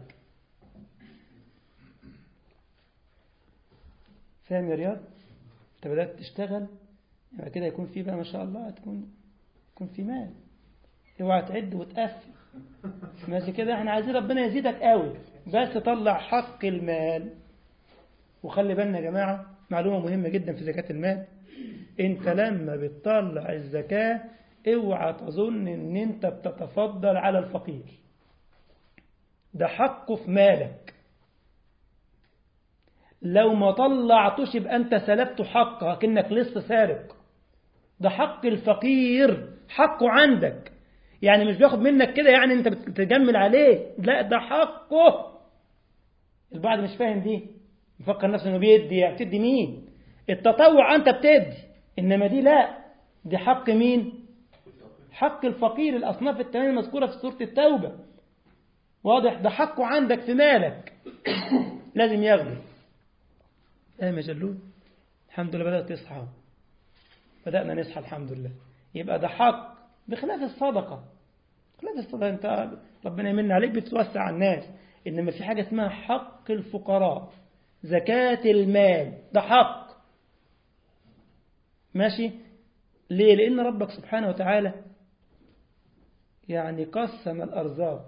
S1: فاهم يا رياض انت بدأت تشتغل يبقى كده يكون في بقى ما شاء الله تكون يكون في مال اوعى تعد وتقفل ماشي كده احنا عايزين ربنا يزيدك قوي بس طلع حق المال وخلي بالنا يا جماعة معلومة مهمة جدا في زكاة المال انت لما بتطلع الزكاة اوعى تظن ان انت بتتفضل على الفقير ده حقه في مالك لو ما طلعتوش يبقى انت سلبت حقه كأنك لسه سارق ده حق الفقير حقه عندك يعني مش بياخد منك كده يعني انت بتجمل عليه لا ده حقه البعض مش فاهم دي مفكر نفسه انه بيدي يعني بتدي مين التطوع انت بتدي انما دي لا دي حق مين حق الفقير الاصناف الثمانيه المذكوره في سوره التوبه واضح ده حقه عندك في مالك لازم ياخده ايه يا جلول الحمد لله بدات تصحى بدانا نصحى الحمد لله يبقى ده حق بخلاف الصدقه بخلاف الصدقه انت ربنا يمن عليك بتوسع على الناس انما في حاجه اسمها حق الفقراء زكاة المال ده حق ماشي ليه لأن ربك سبحانه وتعالى يعني قسم الأرزاق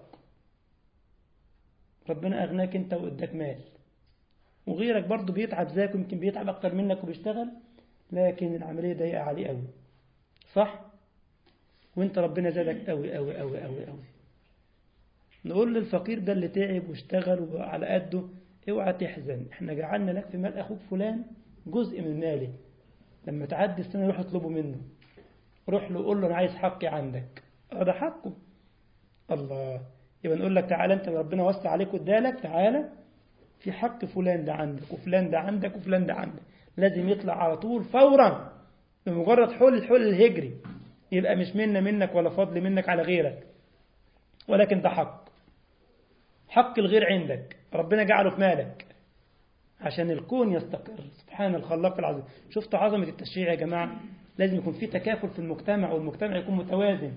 S1: ربنا أغناك أنت وإداك مال وغيرك برضه بيتعب زيك ويمكن بيتعب أكتر منك وبيشتغل لكن العملية ضيقة عليه قوي صح وانت ربنا زادك قوي قوي قوي قوي قوي نقول للفقير ده اللي تعب واشتغل وعلى قده اوعى تحزن احنا جعلنا لك في مال اخوك فلان جزء من ماله لما تعدي السنه روح اطلبه منه روح له قول له انا عايز حقي عندك اه ده حقه الله يبقى نقول لك تعالى انت ربنا وسع عليك وادالك تعالى في حق فلان ده عندك وفلان ده عندك وفلان ده عندك لازم يطلع على طول فورا بمجرد حل الحل الهجري يبقى مش منا منك ولا فضل منك على غيرك ولكن ده حق حق الغير عندك ربنا جعله في مالك عشان الكون يستقر سبحان الخلاق العظيم شفت عظمة التشريع يا جماعة لازم يكون في تكافل في المجتمع والمجتمع يكون متوازن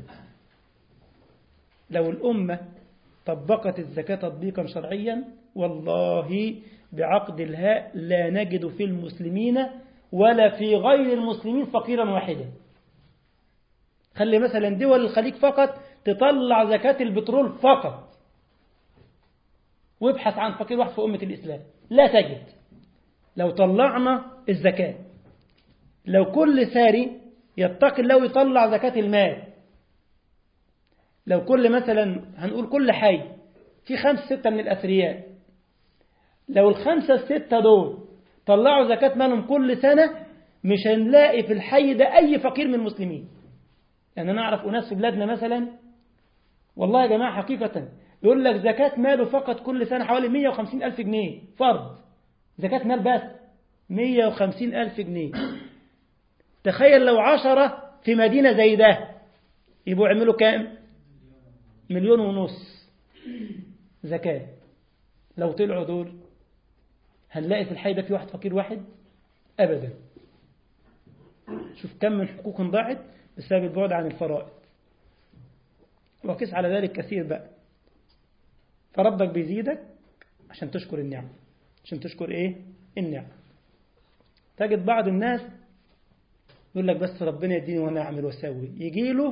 S1: لو الأمة طبقت الزكاة تطبيقا شرعيا والله بعقد الهاء لا نجد في المسلمين ولا في غير المسلمين فقيرا واحدا خلي مثلا دول الخليج فقط تطلع زكاة البترول فقط وابحث عن فقير واحد في أمة الإسلام لا تجد لو طلعنا الزكاة لو كل ساري يتقي الله ويطلع زكاة المال لو كل مثلا هنقول كل حي في خمس ستة من الأثرياء لو الخمسة الستة دول طلعوا زكاة مالهم كل سنة مش هنلاقي في الحي ده أي فقير من المسلمين يعني أنا أعرف أناس في بلادنا مثلا والله يا جماعة حقيقة يقول لك زكاة ماله فقط كل سنة حوالي 150 ألف جنيه فرض زكاة مال بس 150 ألف جنيه تخيل لو عشرة في مدينة زي ده يبقوا يعملوا كام مليون ونص زكاة لو طلعوا دول هنلاقي في الحي ده في واحد فقير واحد أبدا شوف كم من حقوق ضاعت بسبب البعد عن الفرائض وقس على ذلك كثير بقى فربك بيزيدك عشان تشكر النعمة عشان تشكر ايه النعمة تجد بعض الناس يقول لك بس ربنا يديني وانا اعمل واسوي يجي له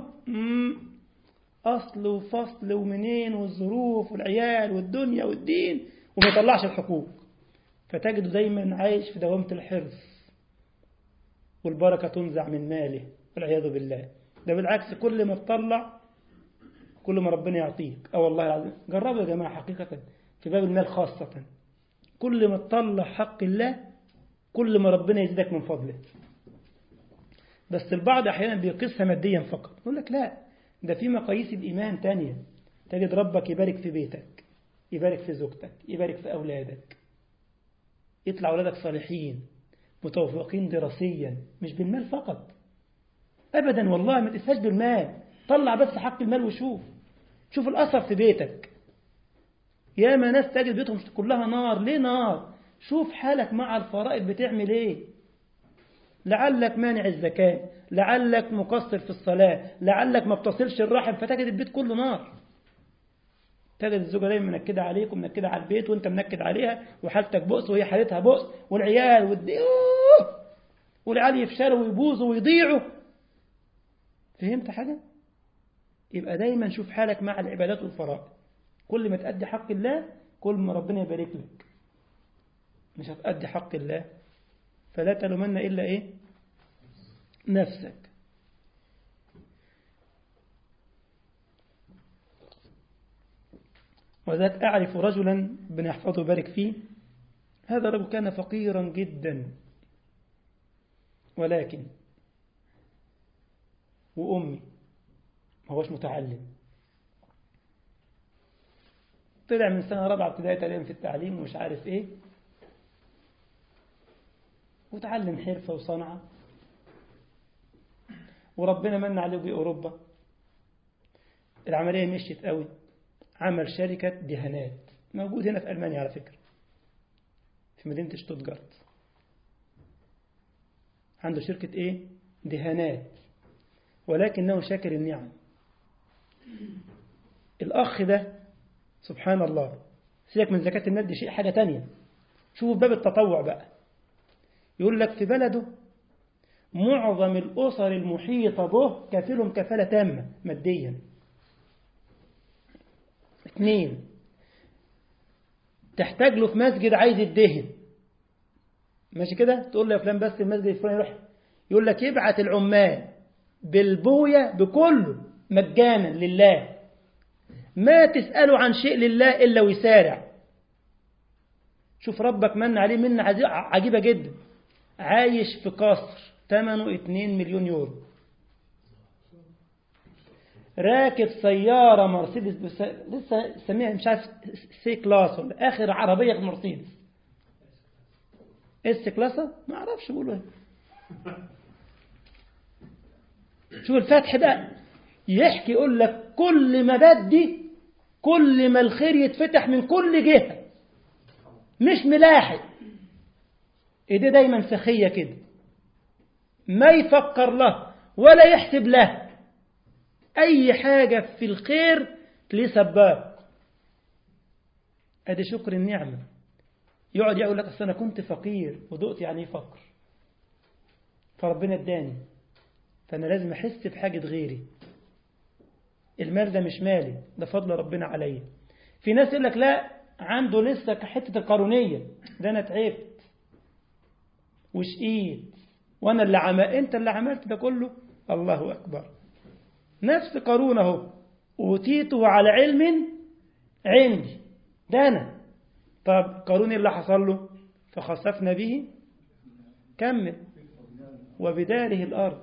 S1: اصل وفصل ومنين والظروف والعيال والدنيا والدين وما يطلعش الحقوق فتجده دايما عايش في دوامة الحرص والبركة تنزع من ماله والعياذ بالله ده بالعكس كل ما تطلع كل ما ربنا يعطيك اه والله العظيم جربوا يا جماعة حقيقة في باب المال خاصة كل ما تطلع حق الله كل ما ربنا يزيدك من فضله بس البعض أحيانا بيقيسها ماديا فقط يقول لك لا ده في مقاييس الإيمان تانية تجد ربك يبارك في بيتك يبارك في زوجتك يبارك في أولادك يطلع أولادك صالحين متوفقين دراسيا مش بالمال فقط أبدا والله ما تقيسهاش بالمال طلع بس حق المال وشوف شوف الأثر في بيتك يا ما ناس تجد بيتهم كلها نار ليه نار شوف حالك مع الفرائض بتعمل ايه لعلك مانع الزكاة لعلك مقصر في الصلاة لعلك ما بتصلش الرحم فتجد البيت كله نار تجد الزوجة دايما منكدة عليك ومنكدة على البيت وانت منكد عليها وحالتك بؤس وهي حالتها بؤس والعيال والدي والعيال يفشلوا ويبوظوا ويضيعوا فهمت حاجة؟ يبقى دايما شوف حالك مع العبادات والفرائض كل ما تأدي حق الله كل ما ربنا يبارك لك مش هتأدي حق الله فلا تلومن إلا إيه نفسك وذاك أعرف رجلا بنحفظه بارك فيه هذا الرجل كان فقيرا جدا ولكن وأمي ما هوش متعلم طلع من سنة رابعة ابتدائي تقريبا في التعليم ومش عارف ايه وتعلم حرفة وصنعة وربنا من عليه بأوروبا العملية مشيت قوي عمل شركة دهانات موجود هنا في ألمانيا على فكرة في مدينة شتوتجارت عنده شركة ايه دهانات ولكنه شاكر النعم الأخ ده سبحان الله سيبك من زكاة المال دي شيء حاجة تانية شوفوا باب التطوع بقى يقول لك في بلده معظم الأسر المحيطة به كافلهم كفالة تامة ماديا اثنين تحتاج له في مسجد عايز يدهن ماشي كده تقول له يا فلان بس المسجد الفلاني يروح يقول لك يبعت العمال بالبوية بكله مجانا لله ما تسأله عن شيء لله إلا ويسارع شوف ربك من عليه من عجيبة جدا عايش في قصر ثمنه 2 مليون يورو راكب سيارة مرسيدس بس... لسه سميها مش عارف سي كلاس ولا آخر عربية في مرسيدس اس كلاسة ما اعرفش بيقولوا ايه شوف الفتح ده يحكي يقول لك كل ما بدي كل ما الخير يتفتح من كل جهة مش ملاحق ايديه دايما سخية كده ما يفكر له ولا يحسب له اي حاجة في الخير تلاقيه سباق ادي شكر النعمة يقعد يقول لك اصل انا كنت فقير ودقت يعني ايه فقر فربنا اداني فانا لازم احس بحاجة غيري المال ده مش مالي ده فضل ربنا عليا في ناس يقول لك لا عنده لسه حتة القارونية ده انا تعبت وشقيت وانا اللي عمل انت اللي عملت ده كله الله اكبر نفس قارون اهو اوتيته على علم عندي ده انا طب قارون اللي حصل له فخسفنا به كمل وبداره الارض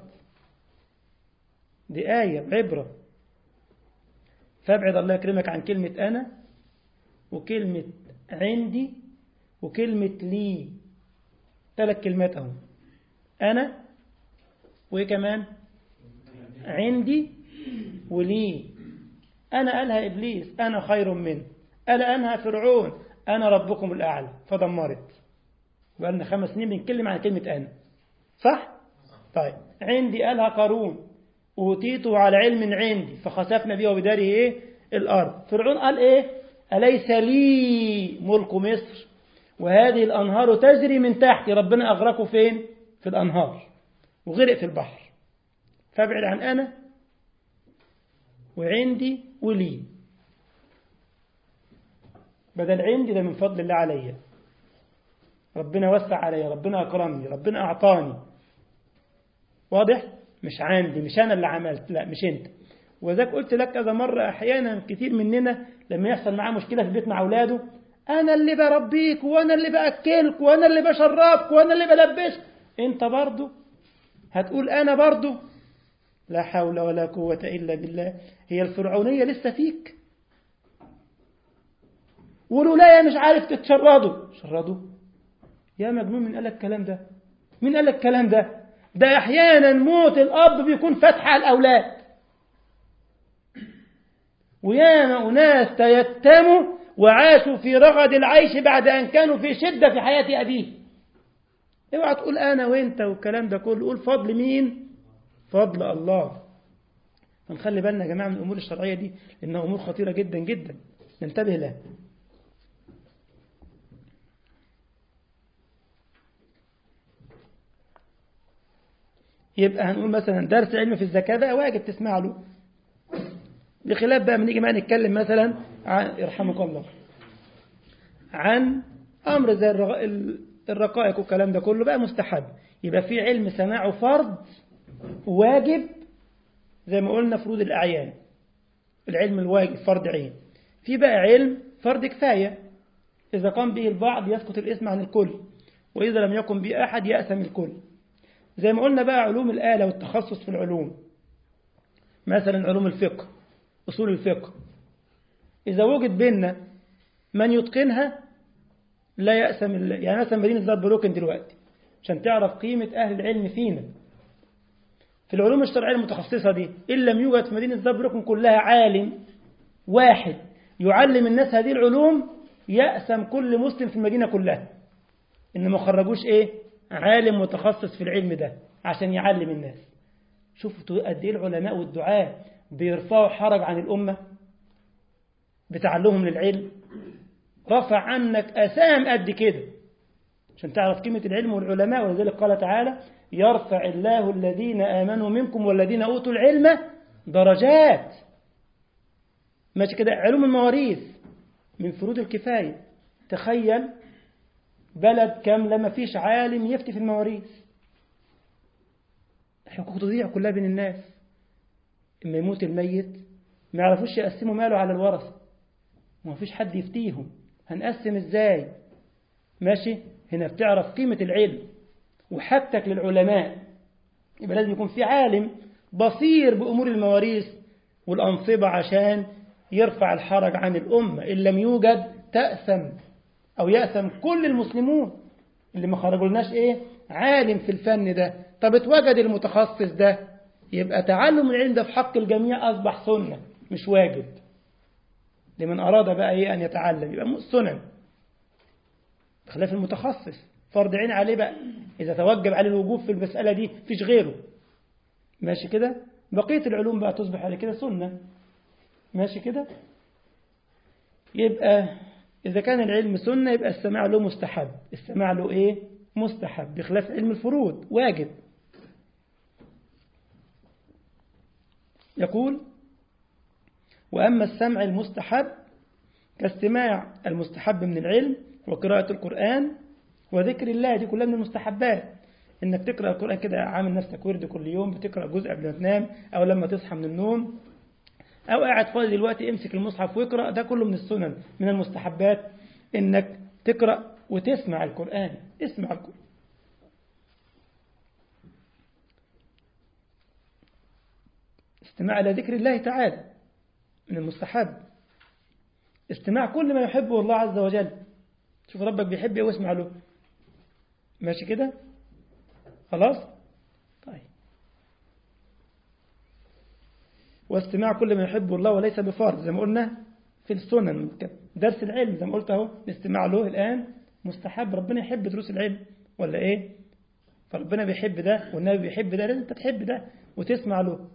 S1: دي آية عبرة فابعد الله يكرمك عن كلمة أنا وكلمة عندي وكلمة لي ثلاث كلمات أهو أنا وإيه كمان عندي ولي أنا قالها إبليس أنا خير منه ألا أنها فرعون أنا ربكم الأعلى فدمرت بقالنا خمس سنين بنتكلم عن كلمة أنا صح؟ طيب عندي قالها قارون أوتيته على علم عندي فخسفنا به وبداره إيه؟ الأرض فرعون قال إيه أليس لي ملك مصر وهذه الأنهار تجري من تحتي ربنا أغرقه فين في الأنهار وغرق في البحر فابعد عن أنا وعندي ولي بدل عندي ده من فضل الله عليا ربنا وسع عليا ربنا أكرمني ربنا أعطاني واضح مش عندي مش أنا اللي عملت لا مش أنت وذاك قلت لك كذا مرة أحيانا كتير مننا لما يحصل معاه مشكلة في البيت مع أولاده أنا اللي بربيك وأنا اللي بأكلك وأنا اللي بشربك وأنا اللي بلبسك أنت برضو هتقول أنا برضو لا حول ولا قوة إلا بالله هي الفرعونية لسه فيك والولاية مش عارف تتشردوا شردوا يا مجنون من قال الكلام ده مين قال الكلام ده ده أحيانا موت الأب بيكون فتح على الأولاد وياما أناس تيتموا وعاشوا في رغد العيش بعد أن كانوا في شدة في حياة أبيه اوعى تقول أنا وأنت والكلام ده كله قول فضل مين فضل الله فنخلي بالنا يا جماعة من الأمور الشرعية دي لأنها أمور خطيرة جدا جدا ننتبه لها يبقى هنقول مثلا درس علم في الزكاة ده واجب تسمع له بخلاف بقى من نيجي ما نتكلم مثلا عن يرحمك الله عن أمر زي الرقائق والكلام ده كله بقى مستحب يبقى في علم سماعه فرض واجب زي ما قلنا فروض الأعيان العلم الواجب فرض عين في بقى علم فرض كفاية إذا قام به البعض يسقط الاسم عن الكل وإذا لم يقم به أحد يأسم الكل زي ما قلنا بقى علوم الآلة والتخصص في العلوم مثلا علوم الفقه أصول الفقه إذا وجد بيننا من يتقنها لا يأسم يعني مثلا مدينة زربروكن دلوقتي عشان تعرف قيمة أهل العلم فينا في العلوم الشرعية المتخصصة دي إن لم يوجد في مدينة زربروكن كلها عالم واحد يعلم الناس هذه العلوم يأسم كل مسلم في المدينة كلها إن ما خرجوش إيه عالم متخصص في العلم ده عشان يعلم الناس شوفوا قد إيه العلماء والدعاء بيرفعوا حرج عن الأمة بتعلمهم للعلم رفع عنك أسام قد كده عشان تعرف قيمة العلم والعلماء ولذلك قال تعالى يرفع الله الذين آمنوا منكم والذين أوتوا العلم درجات ماشي كده علوم المواريث من فروض الكفاية تخيل بلد كاملة ما فيش عالم يفتي في المواريث الحقوق تضيع كلها بين الناس إما يموت الميت ما يعرفوش يقسموا ماله على الورثة وما فيش حد يفتيهم هنقسم ازاي ماشي هنا بتعرف قيمة العلم وحاجتك للعلماء يبقى لازم يكون في عالم بصير بأمور المواريث والأنصبة عشان يرفع الحرج عن الأمة إن لم يوجد تأثم أو يأثم كل المسلمون اللي ما خرجولناش إيه عالم في الفن ده طب اتوجد المتخصص ده يبقى تعلم العلم ده في حق الجميع أصبح سنة مش واجب لمن أراد بقى إيه أن يتعلم يبقى سنن بخلاف المتخصص فرض عين عليه بقى إذا توجب عليه الوجوب في المسألة دي فيش غيره ماشي كده بقية العلوم بقى تصبح على كده سنة ماشي كده يبقى إذا كان العلم سنة يبقى السماع له مستحب السماع له إيه مستحب بخلاف علم الفروض واجب يقول وأما السمع المستحب كاستماع المستحب من العلم وقراءة القرآن وذكر الله دي كلها من المستحبات انك تقرأ القرآن كده عامل نفسك ورد كل يوم بتقرأ جزء قبل ما تنام او لما تصحى من النوم او قاعد فاضي دلوقتي امسك المصحف واقرأ ده كله من السنن من المستحبات انك تقرأ وتسمع القرآن اسمع القرآن استماع إلى ذكر الله تعالى من المستحب استماع كل ما يحبه الله عز وجل شوف ربك بيحب ايه واسمع له ماشي كده خلاص طيب واستماع كل ما يحبه الله وليس بفرض زي ما قلنا في السنن درس العلم زي ما قلت اهو الاستماع له الآن مستحب ربنا يحب دروس العلم ولا ايه فربنا بيحب ده والنبي بيحب ده لازم انت تحب ده وتسمع له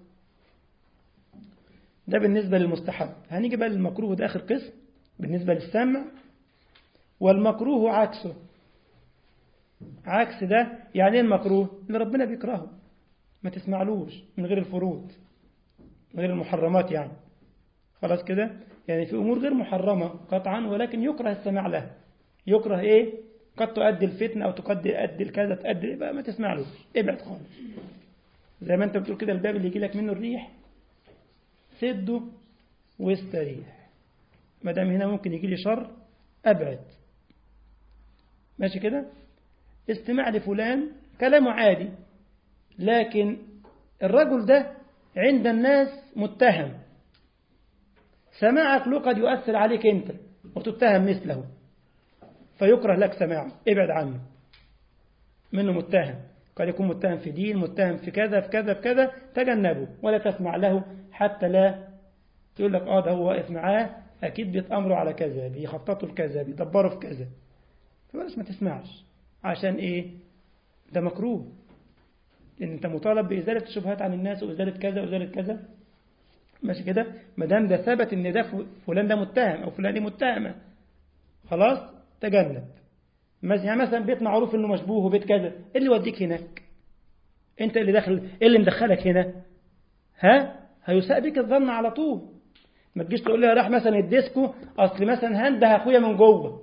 S1: ده بالنسبة للمستحب هنيجي بقى للمكروه ده آخر قسم بالنسبة للسمع والمكروه عكسه عكس ده يعني ايه المكروه اللي ربنا بيكرهه ما تسمعلوش من غير الفروض من غير المحرمات يعني خلاص كده يعني في أمور غير محرمة قطعا ولكن يكره السماع لها يكره إيه قد تؤدي الفتنة أو تؤدي تؤدي الكذا تؤدي بقى ما تسمعلوش ابعد خالص زي ما أنت بتقول كده الباب اللي يجي لك منه الريح سده واستريح ما دام هنا ممكن يجي لي شر أبعد ماشي كده استماع لفلان كلامه عادي لكن الرجل ده عند الناس متهم سماعك له قد يؤثر عليك أنت وتتهم مثله فيكره لك سماعه ابعد عنه منه متهم قد يكون متهم في دين متهم في كذا في كذا في كذا تجنبه ولا تسمع له حتى لا تقول لك اه ده هو واقف معاه اكيد بيتامروا على كذا بيخططوا لكذا بيدبروا في كذا فبلاش ما تسمعش عشان ايه ده مكروه ان انت مطالب بازاله الشبهات عن الناس وازاله كذا وازاله كذا ماشي كده ما دام ده ثبت ان ده فلان ده متهم او فلان دي متهمه خلاص تجنب يعني مثلا بيت معروف انه مشبوه وبيت كذا ايه اللي يوديك هناك انت اللي داخل ايه اللي مدخلك هنا ها هيساء بك الظن على طول ما تجيش تقول لي راح مثلا الديسكو اصل مثلا هنده اخويا من جوه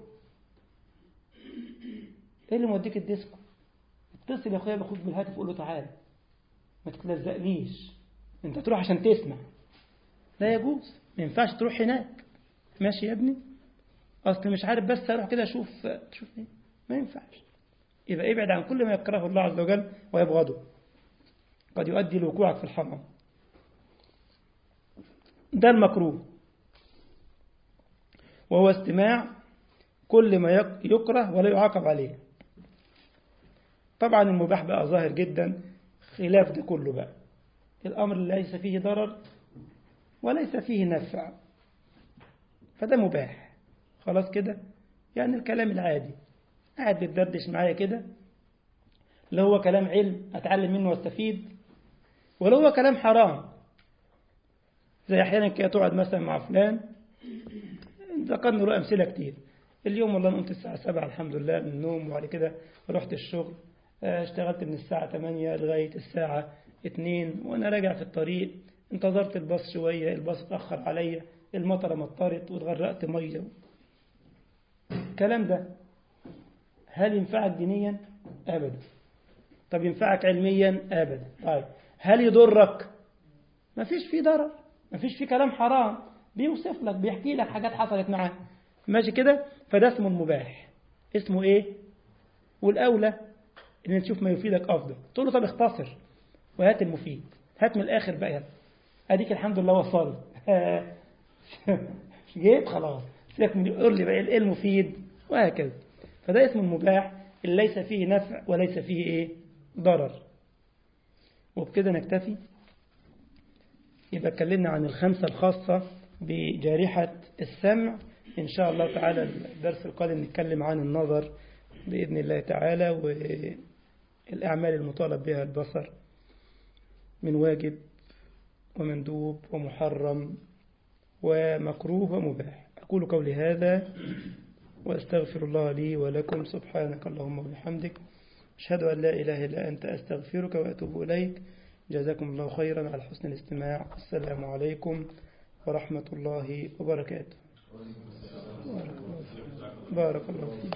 S1: ايه اللي موديك الديسكو اتصل يا اخويا باخوك بالهاتف قول له تعالى ما تتلزقليش انت تروح عشان تسمع لا يجوز ما ينفعش تروح هناك ماشي يا ابني اصل مش عارف بس اروح كده اشوف تشوف ايه ما ينفعش يبقى ابعد عن كل ما يكرهه الله عز وجل ويبغضه قد يؤدي لوقوعك في الحرام ده المكروه وهو استماع كل ما يكره ولا يعاقب عليه طبعا المباح بقى ظاهر جدا خلاف ده كله بقى الأمر ليس فيه ضرر وليس فيه نفع فده مباح خلاص كده يعني الكلام العادي قاعد بتدردش معايا كده لو هو كلام علم أتعلم منه واستفيد ولو هو كلام حرام زي أحيانا كده تقعد مثلا مع فلان ذكرنا له أمثلة كتير اليوم والله أنا قمت الساعة 7 الحمد لله من النوم وبعد كده رحت الشغل اشتغلت من الساعة 8 لغاية الساعة 2 وأنا راجع في الطريق انتظرت الباص شوية الباص اتأخر عليا المطرة مطرت واتغرقت مية الكلام ده هل ينفعك دينيا؟ أبدا طب ينفعك علميا؟ أبدا طيب هل يضرك؟ ما فيش فيه ضرر ما فيش فيه كلام حرام بيوصف لك بيحكي لك حاجات حصلت معاه ماشي كده فده اسمه المباح اسمه ايه والأولى ان نشوف ما يفيدك أفضل تقول له طب اختصر وهات المفيد هات من الآخر بقى أديك الحمد لله وصلت جيت خلاص سيبك من يقول لي بقى ايه المفيد وهكذا فده اسمه المباح اللي ليس فيه نفع وليس فيه ايه ضرر وبكده نكتفي يبقى اتكلمنا عن الخمسة الخاصة بجارحة السمع إن شاء الله تعالى الدرس القادم نتكلم عن النظر بإذن الله تعالى والأعمال المطالب بها البصر من واجب ومندوب ومحرم ومكروه ومباح أقول قولي هذا وأستغفر الله لي ولكم سبحانك اللهم وبحمدك أشهد أن لا إله إلا أنت أستغفرك وأتوب إليك جزاكم الله خيرا على حسن الاستماع السلام عليكم ورحمة الله وبركاته بارك الله فيك